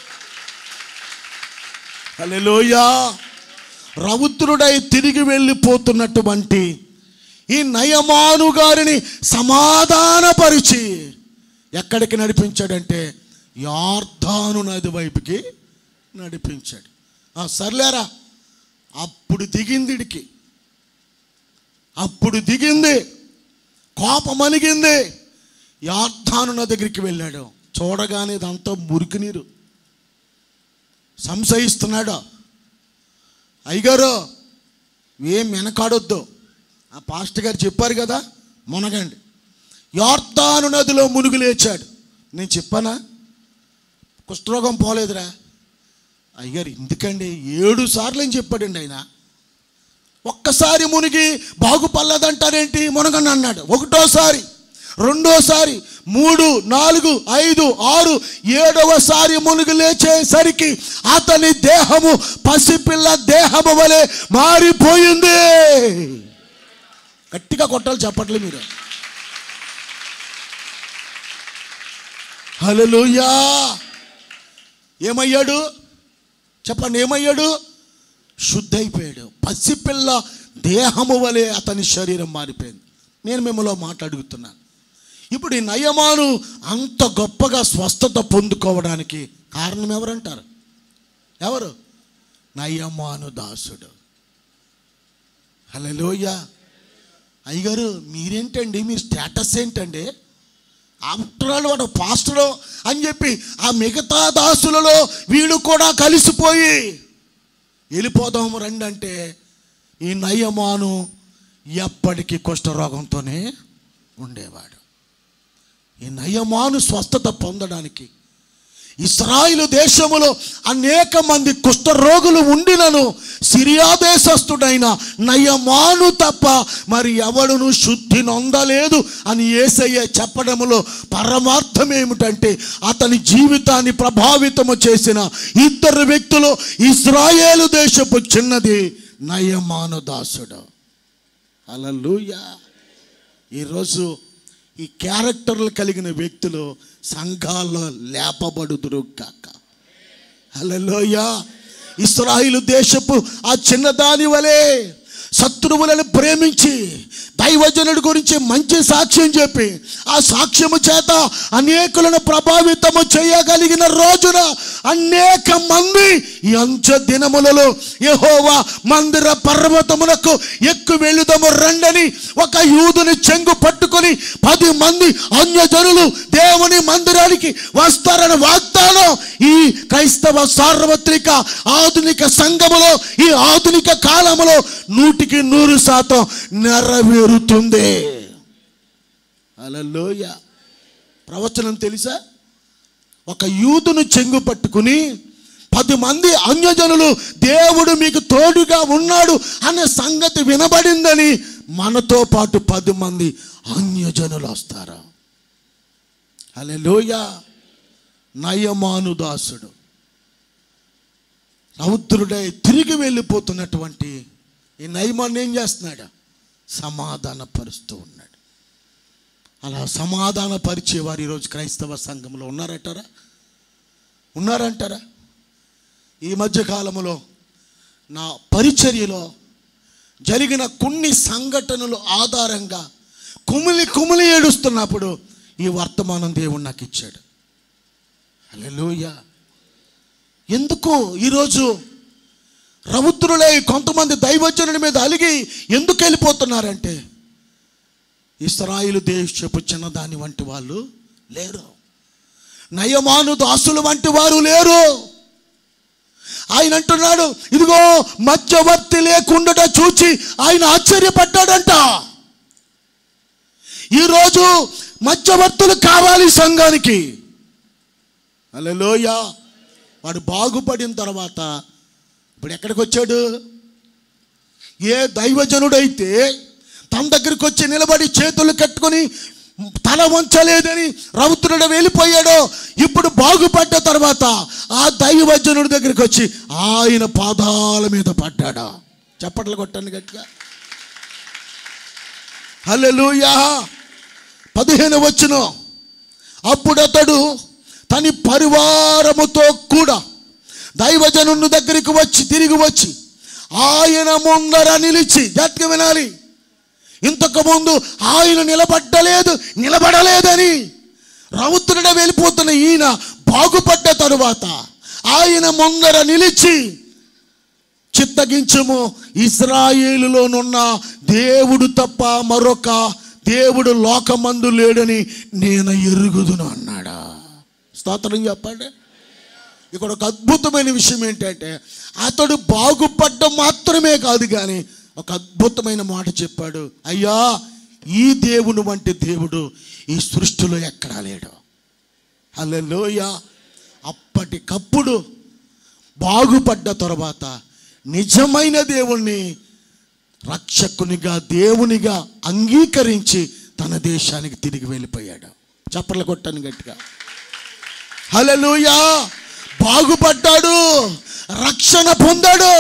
హల్లెలూయా రౌద్రుడై తిరిగి వెళ్ళిపోతున్నటువంటి ఈ నయమాను గారిని సమాధానపరిచి ఎక్కడికి నడిపించాడంటే యార్ధాను నది వైపుకి నడిపించాడు ఆ, సర్లేరా అప్పుడు దిగిందిడికి అప్పుడు దిగింది కోపం అలిగింది యార్ధాను నది దగ్గరికి వెళ్ళాడు చూడగానే ఇదంతా మురికి నీరు సంశయిస్తున్నాడు అయ్యగారు ఏం వెనకాడొద్దు ఆ పాస్టర్ గారు చెప్పారు కదా మునగండి యార్దాను నదిలో మునుగు లేచాడు నేను చెప్పానా కుష్ఠరోగం పోలేదురా అయ్యారు ఎందుకండి ఏడు సార్లు అని చెప్పాడండి ఆయన ఒక్కసారి మునిగి బాగుపడలేదంటారేంటి మునగని అన్నాడు ఒకటోసారి రెండోసారి మూడు నాలుగు ఐదు ఆరు ఏడవసారి మునుగు లేచేసరికి అతని దేహము పసిపిల్ల దేహము వలె మారిపోయింది గట్టిగా కొట్టాలి చెప్పట్లే మీరు హల్లెలూయా ఏమయ్యాడు చెప్పండి ఏమయ్యాడు శుద్ధైపోయాడు పసిపిల్ల దేహము వలె అతని శరీరం మారిపోయింది నేను మిమ్మల్ని మాట అడుగుతున్నాను ఇప్పుడు ఈ నయమాను అంత గొప్పగా స్వస్థత పొందుకోవడానికి కారణం ఎవరంటారు ఎవరు నయమాను దాసుడు హలోయ అయ్యగారు మీరేంటండి మీ స్టేటస్ ఏంటండి ఆఫ్టర్ ఆల్ వాడు పాస్టరు అని చెప్పి ఆ మిగతా దాసులలో వీడు కూడా కలిసిపోయి వెళ్ళిపోదాము రండి అంటే ఈ నయమాను ఎప్పటికీ కుష్ఠరోగంతోనే ఉండేవాడు ఈ నయమాను స్వస్థత పొందడానికి ఇస్రాయిలు దేశములో అనేక మంది కుష్ఠరోగులు ఉండినను సిరియా దేశస్థుడైన నయమాను తప్ప మరి ఎవడును శుద్ధి నొందలేదు అని ఏసయ్య చెప్పడములో పరమార్థం ఏమిటంటే అతని జీవితాన్ని ప్రభావితము చేసిన ఇద్దరు వ్యక్తులు ఇస్రాయేలు దేశపు చిన్నది నయమాను దాసుడు అలలుయా ఈరోజు ఈ క్యారెక్టర్లు కలిగిన వ్యక్తులు సంఘాల్లో లేపబడుదురు కాక హలోయ ఇస్రాయిలు దేశపు ఆ చిన్నదాని వలె శత్రువులను ప్రేమించి దైవజనుడి గురించి మంచి సాక్ష్యం చెప్పి ఆ సాక్ష్యము చేత అనేకులను ప్రభావితము చేయగలిగిన రోజున అనేక మంది ఈ అంచె దినములలో యెహోవా మందిర పర్వతమునకు ఎక్కు వెళ్ళుదము రండని ఒక యూదుని చెంగు పట్టుకొని పది మంది అన్యజనులు దేవుని మందిరానికి వస్తారని వాగ్దానం ఈ క్రైస్తవ సార్వత్రిక ఆధునిక సంఘములో ఈ ఆధునిక కాలములో నూటికి నూరు శాతం నెరవేరుతుంది అలలోయ ప్రవచనం తెలుసా ఒక యూదును చెంగు పట్టుకుని పది మంది అన్యజనులు దేవుడు మీకు తోడుగా ఉన్నాడు అనే సంగతి వినబడిందని మనతో పాటు పది మంది అన్యజనులు వస్తారు అలెలోయ నయమాను దాసుడు రౌద్రుడై తిరిగి వెళ్ళిపోతున్నటువంటి ఈ నయమాన్ని ఏం చేస్తున్నాడు సమాధానపరుస్తూ ఉన్నాడు అలా సమాధాన పరిచేవారు ఈరోజు క్రైస్తవ సంఘంలో ఉన్నారంటారా ఉన్నారంటారా ఈ మధ్య కాలంలో నా పరిచర్యలో జరిగిన కొన్ని సంఘటనలు ఆధారంగా కుమిలి కుమిలి ఏడుస్తున్నప్పుడు ఈ వర్తమానం దేవుడు నాకు ఇచ్చాడు హల్లెలూయా ఎందుకు ఈరోజు రౌద్రులై కొంతమంది దైవజనుడి మీద అలిగి ఎందుకు వెళ్ళిపోతున్నారంటే ఇస్రాయిలు దేశపు చిన్నదాని వంటి వాళ్ళు లేరు నయమాను దాసులు వంటి వారు లేరు ఆయన అంటున్నాడు ఇదిగో మధ్యవర్తి లేకుండా చూచి ఆయన ఆశ్చర్యపడ్డాడంట ఈరోజు మధ్యవర్తులు కావాలి సంఘానికి అలలోయ వాడు బాగుపడిన తర్వాత ఇప్పుడు ఎక్కడికి వచ్చాడు ఏ దైవజనుడైతే తన దగ్గరికి వచ్చి నిలబడి చేతులు కట్టుకొని తల వంచలేదని రౌతునుడు వెళ్ళిపోయాడో ఇప్పుడు బాగుపడ్డ తర్వాత ఆ దైవజనుడి దగ్గరికి వచ్చి ఆయన పాదాల మీద పడ్డాడా చప్పట్లు కొట్టండి గట్టిగా హల్లెలూయా పదిహేను వచ్చును అప్పుడు అతడు తని పరివారముతో కూడా దైవజనుని దగ్గరికి వచ్చి తిరిగి వచ్చి ఆయన ముందర నిలిచి గట్టిగా వినాలి ఇంతకు ముందు ఆయన నిలబడ్డలేదు నిలబడలేదని రౌతునుడ వెళ్ళిపోతున్న ఈయన బాగుపడ్డ తరువాత ఆయన ముందర నిలిచి చిత్తగించము ఇస్రాయేలులోనున్న దేవుడు తప్ప మరొక దేవుడు లోకమందు లేడని నేను ఎరుగుదును అన్నాడా స్తోత్రం చెప్పండి ఇక్కడ ఒక అద్భుతమైన విషయం ఏంటంటే అతడు బాగుపడ్డం మాత్రమే కాదు కానీ ఒక అద్భుతమైన మాట చెప్పాడు అయ్యా ఈ దేవుని వంటి దేవుడు ఈ సృష్టిలో ఎక్కడా లేడు హల్లెలూయ అప్పటికప్పుడు బాగుపడ్డ తర్వాత నిజమైన దేవుణ్ణి రక్షకునిగా దేవునిగా అంగీకరించి తన దేశానికి తిరిగి వెళ్ళిపోయాడు చప్పట్లు కొట్టాను గట్టిగా హల్లెలూయా బాగుపడ్డాడు రక్షణ పొందాడు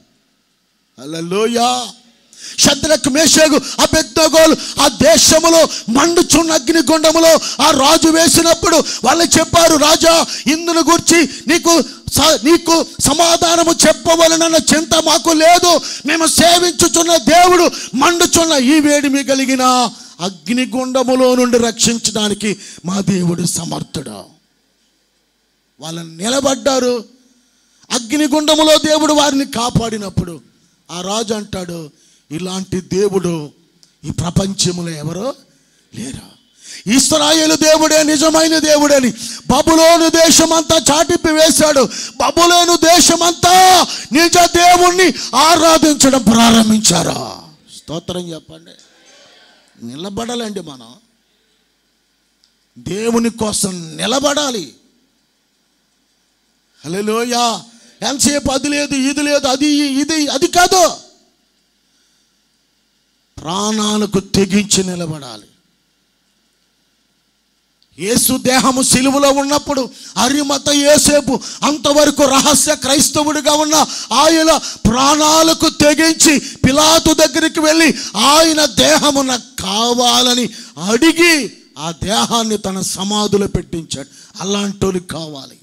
హల్లెలూయా శద్రకు మేషకు ఆ పెద్దగోలు ఆ దేశములో మండుచున్న అగ్నిగుండములో ఆ రాజు వేసినప్పుడు వాళ్ళు చెప్పారు రాజా ఇందును గురించి నీకు స- నీకు సమాధానము చెప్పవలనన్న చింత మాకు లేదు మేము సేవించుచున్న దేవుడు మండుచున్న ఈ వేడిమి కలిగిన అగ్నిగుండములో నుండి రక్షించడానికి మా దేవుడు సమర్థుడు వాళ్ళని నిలబడ్డారు అగ్నిగుండములో దేవుడు వారిని కాపాడినప్పుడు ఆ రాజు అంటాడు ఇలాంటి దేవుడు ఈ ప్రపంచంలో ఎవరో లేరు ఇస్రాయేలు దేవుడే నిజమైన దేవుడని బబులోను దేశమంతా చాటిప్పి వేశాడు బబులోను దేశమంతా నిజ దేవుణ్ణి ఆరాధించడం ప్రారంభించారు స్తోత్రం చెప్పండి నిలబడాలండి మనం దేవుని కోసం నిలబడాలి హలోయా ఎంతసేపు అది లేదు ఇది లేదు అది ఇది అది కాదు ప్రాణాలకు తెగించి నిలబడాలి యేసు దేహము సిలువలో ఉన్నప్పుడు అరిమత ఏసేపు అంతవరకు రహస్య క్రైస్తవుడిగా ఉన్న ఆయన ప్రాణాలకు తెగించి పిలాతు దగ్గరికి వెళ్ళి ఆయన దేహము నాకు కావాలని అడిగి ఆ దేహాన్ని తన సమాధిలో పెట్టించాడు అలాంటోనికి కావాలి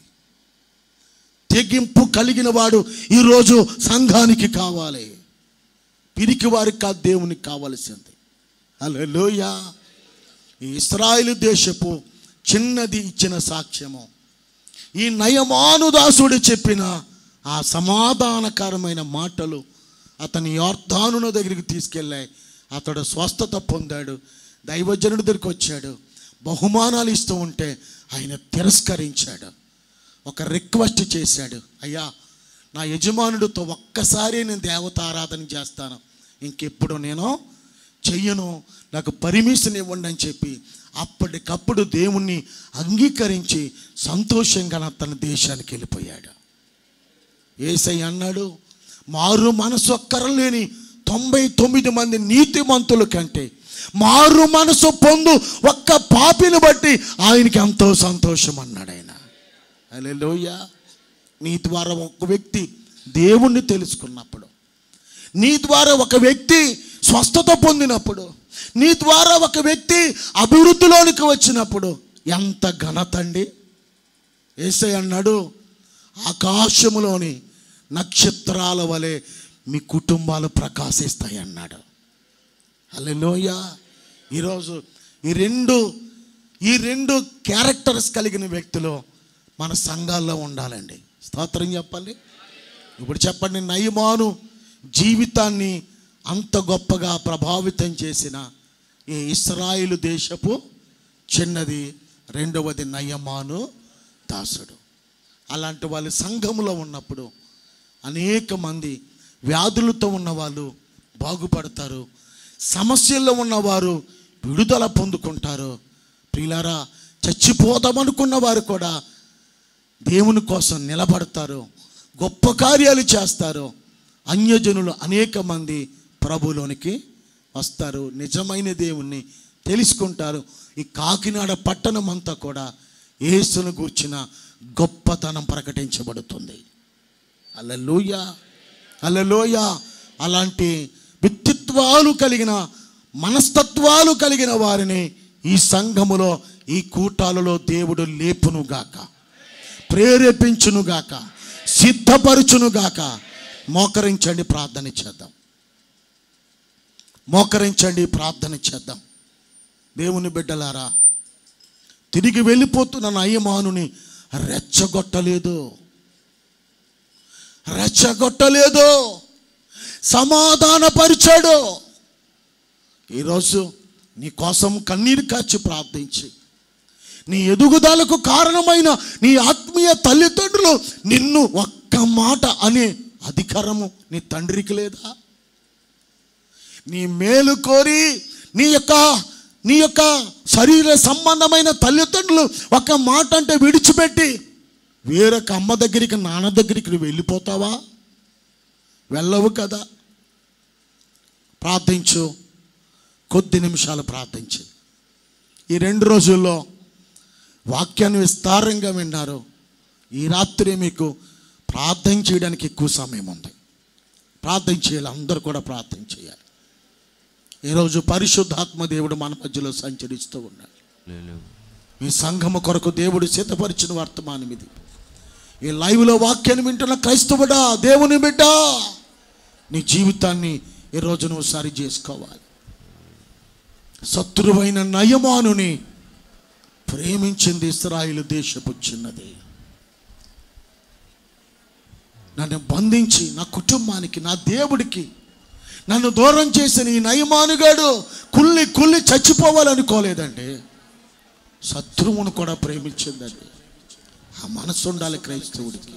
తెగింపు కలిగిన వాడు ఈరోజు సంఘానికి కావాలి పిరికి వారికి కాదు దేవునికి కావలసింది హల్లెలూయా ఈ ఇస్రాయేలు దేశపు చిన్నది ఇచ్చిన సాక్ష్యము ఈ నయమానుదాసుడు చెప్పిన ఆ సమాధానకరమైన మాటలు అతని యోర్ధానున దగ్గరికి తీసుకెళ్ళాయి అతడు స్వస్థత పొందాడు దైవజనుడి దగ్గరికి వచ్చాడు బహుమానాలు ఇస్తూ ఉంటే ఆయన తిరస్కరించాడు ఒక రిక్వెస్ట్ చేశాడు అయ్యా నా యజమానుడితో ఒక్కసారి నేను దేవత ఆరాధన చేస్తాను ఇంకెప్పుడు నేను చెయ్యను నాకు పర్మిషన్ ఇవ్వండి అని చెప్పి అప్పటికప్పుడు దేవుణ్ణి అంగీకరించి సంతోషంగా నా తన దేశానికి వెళ్ళిపోయాడు ఏసై అన్నాడు మారు మనసు ఒక్కరలేని తొంభై తొమ్మిది మంది నీతిమంతుల కంటే మారు మనసు పొందు ఒక్క పాపిని బట్టి ఆయనకి ఎంతో సంతోషం అన్నాడు ఆయన హల్లెలూయా నీ ద్వారా ఒక వ్యక్తి దేవుణ్ణి తెలుసుకున్నప్పుడు నీ ద్వారా ఒక వ్యక్తి స్వస్థత పొందినప్పుడు నీ ద్వారా ఒక వ్యక్తి అభివృద్ధిలోనికి వచ్చినప్పుడు ఎంత ఘనత అండి ఏసై అన్నాడు ఆకాశములోని నక్షత్రాల వలె మీ కుటుంబాలు ప్రకాశిస్తాయి అన్నాడు హల్లెలూయా ఈరోజు ఈ రెండు ఈ రెండు క్యారెక్టర్స్ కలిగిన వ్యక్తులు మన సంఘాల్లో ఉండాలండి స్తోత్రం చెప్పాలి ఇప్పుడు చెప్పండి నయమాను జీవితాన్ని అంత గొప్పగా ప్రభావితం చేసిన ఈ ఇస్రాయిలు దేశపు చిన్నది రెండవది నయమాను దాసుడు అలాంటి వాళ్ళు సంఘములో ఉన్నప్పుడు అనేక మంది వ్యాధులతో ఉన్నవాళ్ళు బాగుపడతారు సమస్యల్లో ఉన్నవారు విడుదల పొందుకుంటారు ప్రియులారా చచ్చిపోదామనుకున్న వారు కూడా దేవుని కోసం నిలబడతారు గొప్ప కార్యాలు చేస్తారు అన్యజనులు అనేక మంది ప్రభులోనికి వస్తారు నిజమైన దేవుణ్ణి తెలుసుకుంటారు ఈ కాకినాడ పట్టణం అంతా కూడా యేసును గూర్చిన గొప్పతనం ప్రకటించబడుతుంది అల్లలోయ అల్లలోయ అలాంటి వ్యక్తిత్వాలు కలిగిన మనస్తత్వాలు కలిగిన వారిని ఈ సంఘములో ఈ కూటాలలో దేవుడు లేపునుగాక ప్రేరేపించునుగాక సిద్ధపరచునుగాక మోకరించండి ప్రార్థన చేద్దాం మోకరించండి ప్రార్థన చేద్దాం దేవుని బిడ్డలారా తిరిగి వెళ్ళిపోతున్న నయమానుని రెచ్చగొట్టలేదు రెచ్చగొట్టలేదు సమాధానపరిచాడు ఈరోజు నీ కోసం కన్నీరు కాచి ప్రార్థించి నీ ఎదుగుదలకు కారణమైన నీ ఆత్మీయ తల్లిదండ్రులు నిన్ను ఒక్క మాట అనే అధికారము నీ తండ్రికి లేదా నీ మేలు కోరి నీ యొక్క నీ యొక్క శరీర సంబంధమైన తల్లిదండ్రులు ఒక మాట అంటే విడిచిపెట్టి వేరొక అమ్మ దగ్గరికి నాన్న దగ్గరికి నువ్వు వెళ్ళిపోతావా వెళ్ళవు కదా ప్రార్థించు కొద్ది నిమిషాలు ప్రార్థించు ఈ రెండు రోజుల్లో వాక్యాన్ని విస్తారంగా విన్నారు ఈ రాత్రి మీకు ప్రార్థన చేయడానికి ఎక్కువ సమయం ఉంది ప్రార్థన చేయాలి అందరూ కూడా ప్రార్థన చేయాలి ఈరోజు పరిశుద్ధాత్మ దేవుడు మన మధ్యలో సంచరిస్తూ ఉన్నాడు మీ సంఘము కొరకు దేవుడు సిద్ధపరిచిన వర్తమానం ఇది ఈ లైవ్లో వాక్యాన్ని వింటున్న క్రైస్తవుడా దేవుని బిడ్డ నీ జీవితాన్ని ఈరోజు నువ్వు సరి చేసుకోవాలి శత్రువైన నయమానుని ప్రేమించింది ఇస్రాయిల్ దేశపు చిన్నది నన్ను బంధించి నా కుటుంబానికి నా దేవుడికి నన్ను దూరం చేసిన ఈ నయమానుగాడు కుల్లి కుల్లి చచ్చిపోవాలనుకోలేదండి శత్రువును కూడా ప్రేమించిందండి ఆ మనసు ఉండాలి క్రైస్తవుడికి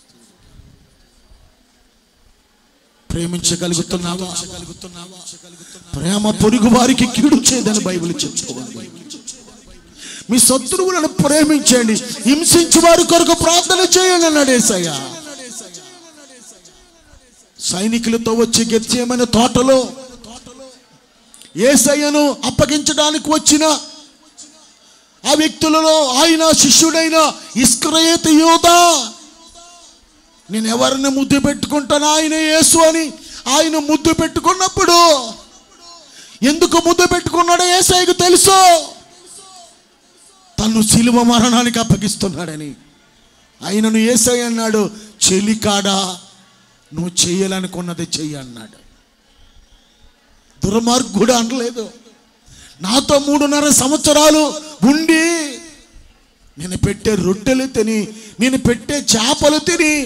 ప్రేమించగలుగుతున్నావా ప్రేమ పొరుగు వారికి కీడు చేయదని బైబిల్ చెప్తుంది మీ శత్రువులను ప్రేమించండి హింసించి వారి కొరకు ప్రార్థన చేయండి అన్నాడు ఏసయ్య సైనికులతో వచ్చి గెచ్చేయమైన తోటలో ఏసయ్యను అప్పగించడానికి వచ్చిన ఆ వ్యక్తులలో ఆయన శిష్యుడైన ఇస్క్రయేత యోధ నేను ఎవరిని ముద్దు పెట్టుకుంటాను ఆయన యేసు అని ఆయన ముద్దు పెట్టుకున్నప్పుడు ఎందుకు ముద్దు పెట్టుకున్నాడో ఏసైకు తెలుసు తను శిలువ మరణానికి అప్పగిస్తున్నాడని ఆయనను ఏసై అన్నాడు చెలికాడా నువ్వు చేయాలనుకున్నది చెయ్యి అన్నాడు దుర్మార్గుడు అనలేదు నాతో మూడున్నర సంవత్సరాలు ఉండి నేను పెట్టే రొట్టెలు తిని నేను పెట్టే చేపలు తిని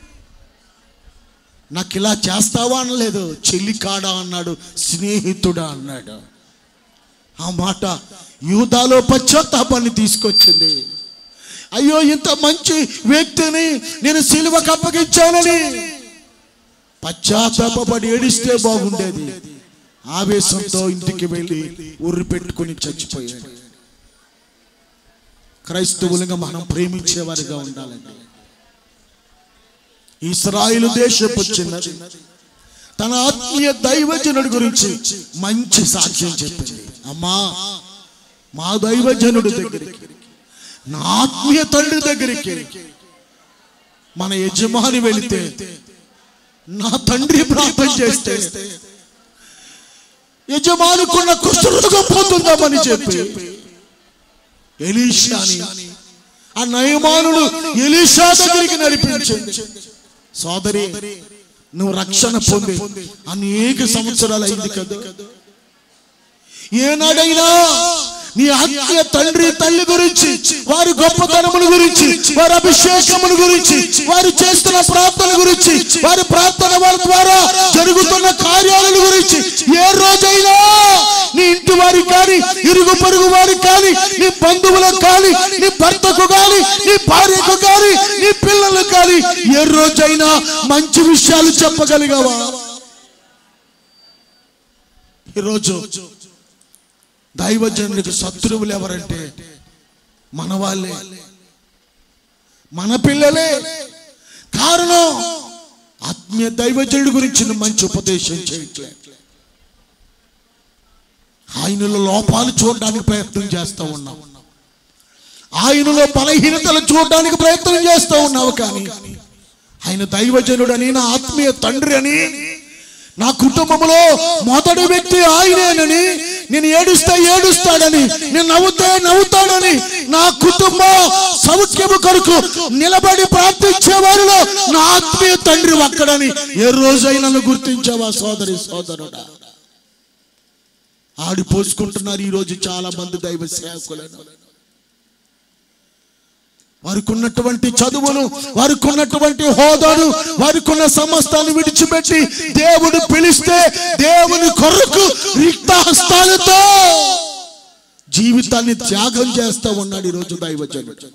నాకు ఇలా చేస్తావా అనలేదు చెల్లికాడా అన్నాడు స్నేహితుడా అన్నాడు ఆ మాట యూదాలో పశ్చాత్తాపాన్ని తీసుకొచ్చింది అయ్యో ఇంత మంచి వ్యక్తిని నేను సిలువకు అప్పగించానని పశ్చాత్తాపడి ఏడిస్తే బాగుండేది ఆవేశంతో ఇంటికి వెళ్ళి ఉర్రి పెట్టుకుని చచ్చిపోయాడు క్రైస్తవులుగా మనం ప్రేమించేవారిగా ఉండాలండి ఇస్రాయిలు దేశపు చిన్నది తన ఆత్మీయ దైవజనుడి గురించి మంచి సాక్ష్యం చెప్పింది అమ్మా మా దైవజనుడి దగ్గరికి నా ఆత్మీయ తండ్రి దగ్గరికి మన యజమాని వెళితే నా తండ్రి ప్రార్థన చేస్తే యజమానుకున్న కుష్ఠరోగం పోతుందామని చెప్పి ఎలీషాని ఆ నయమానుడు ఎలీషా దగ్గరికి నడిపించింది సోదరి నువ్వు రక్షణ పొంది అనేక సంవత్సరాలు అయింది కదా ఏనాడైనా నీ ఆత్మీయ తండ్రి తల్లి గురించి వారి గొప్పతనముల గురించి వారి అభిషేకముల గురించి వారు చేస్తున్న ప్రార్థన గురించి వారి ప్రార్థన వారి ద్వారా జరుగుతున్న కార్యాల గురించి ఏ రోజైనా నీ ఇంటి వారికి కానీ ఇరుగు పొరుగు వారికి కానీ నీ బంధువులకు కానీ నీ భర్తకు కానీ నీ భార్యకు కానీ నీ పిల్లలకు కానీ ఏ రోజైనా మంచి విషయాలు చెప్పగలిగావా ఈరోజు దైవజనుడికి శత్రువులు ఎవరంటే మన వాళ్ళే మన పిల్లలే కారణం ఆత్మీయ దైవజనుడి గురించి మంచి ఉపదేశం చేయట్లే ఆయనలో లోపాలు చూడడానికి ప్రయత్నం చేస్తూ ఉన్నావు ఆయనలో బలహీనతలు చూడడానికి ప్రయత్నం చేస్తూ ఉన్నావు కానీ ఆయన దైవజనుడని నా ఆత్మీయ తండ్రి అని నా కుటుంబంలో మొదటి వ్యక్తి ఆయనేనని నేను ఏడుస్తే ఏడుస్తాడని నేను నవ్వుతే నవ్వుతాడని నా కుటుంబ సౌఖ్యము కొరకు నిలబడి ప్రార్థించే వారిలో నా ఆత్మీయ తండ్రి ఒక్కడని ఏ రోజైనా నన్ను గుర్తించావా సోదరి సోదరుడా ఆడిపోసుకుంటున్నారు ఈ రోజు చాలా మంది దైవ సేవకులను వారికి ఉన్నటువంటి చదువును వారికి ఉన్నటువంటి హోదాను వారికి ఉన్న సమస్తాన్ని విడిచిపెట్టి దేవుడు పిలిస్తే దేవుని కొరకు రిక్త హస్తాలతో జీవితాన్ని త్యాగం చేస్తూ ఉన్నాడు ఈరోజు దైవజనుడు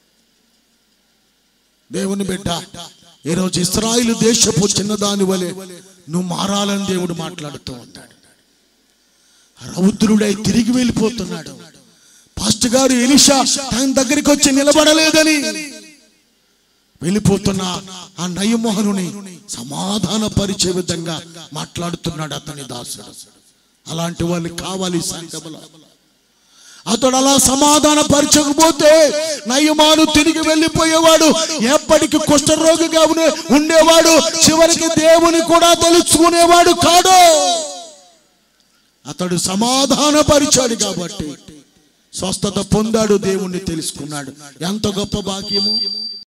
దేవుని బిడ్డ ఈరోజు ఇస్రాయిల్ దేశపు చిన్నదాని వలె నువ్వు మారాలని దేవుడు మాట్లాడుతూ ఉన్నాడు రౌద్రుడై తిరిగి వెళ్ళిపోతున్నాడు పాస్టర్ గారు ఎలిషా తన దగ్గరికి వచ్చి నిలబడలేదని వెళ్ళిపోతున్న ఆ నయమోహనుని సమాధాన పరిచే విధంగా మాట్లాడుతున్నాడు అతని దాసుడు అలాంటి వాళ్ళు కావాలి ఈ సంఘములో అతడు అలా సమాధాన పరచకపోతే నయమాను తిరిగి వెళ్ళిపోయేవాడు ఎప్పటికి కుష్ఠరోగిగా ఉండే- ఉండేవాడు చివరికి దేవుని కూడా తెలుసుకునేవాడు కాడు అతడు సమాధాన పరిచాడు కాబట్టి స్వస్థత పొందాడు దేవుణ్ణి తెలుసుకున్నాడు ఎంత గొప్ప భాగ్యము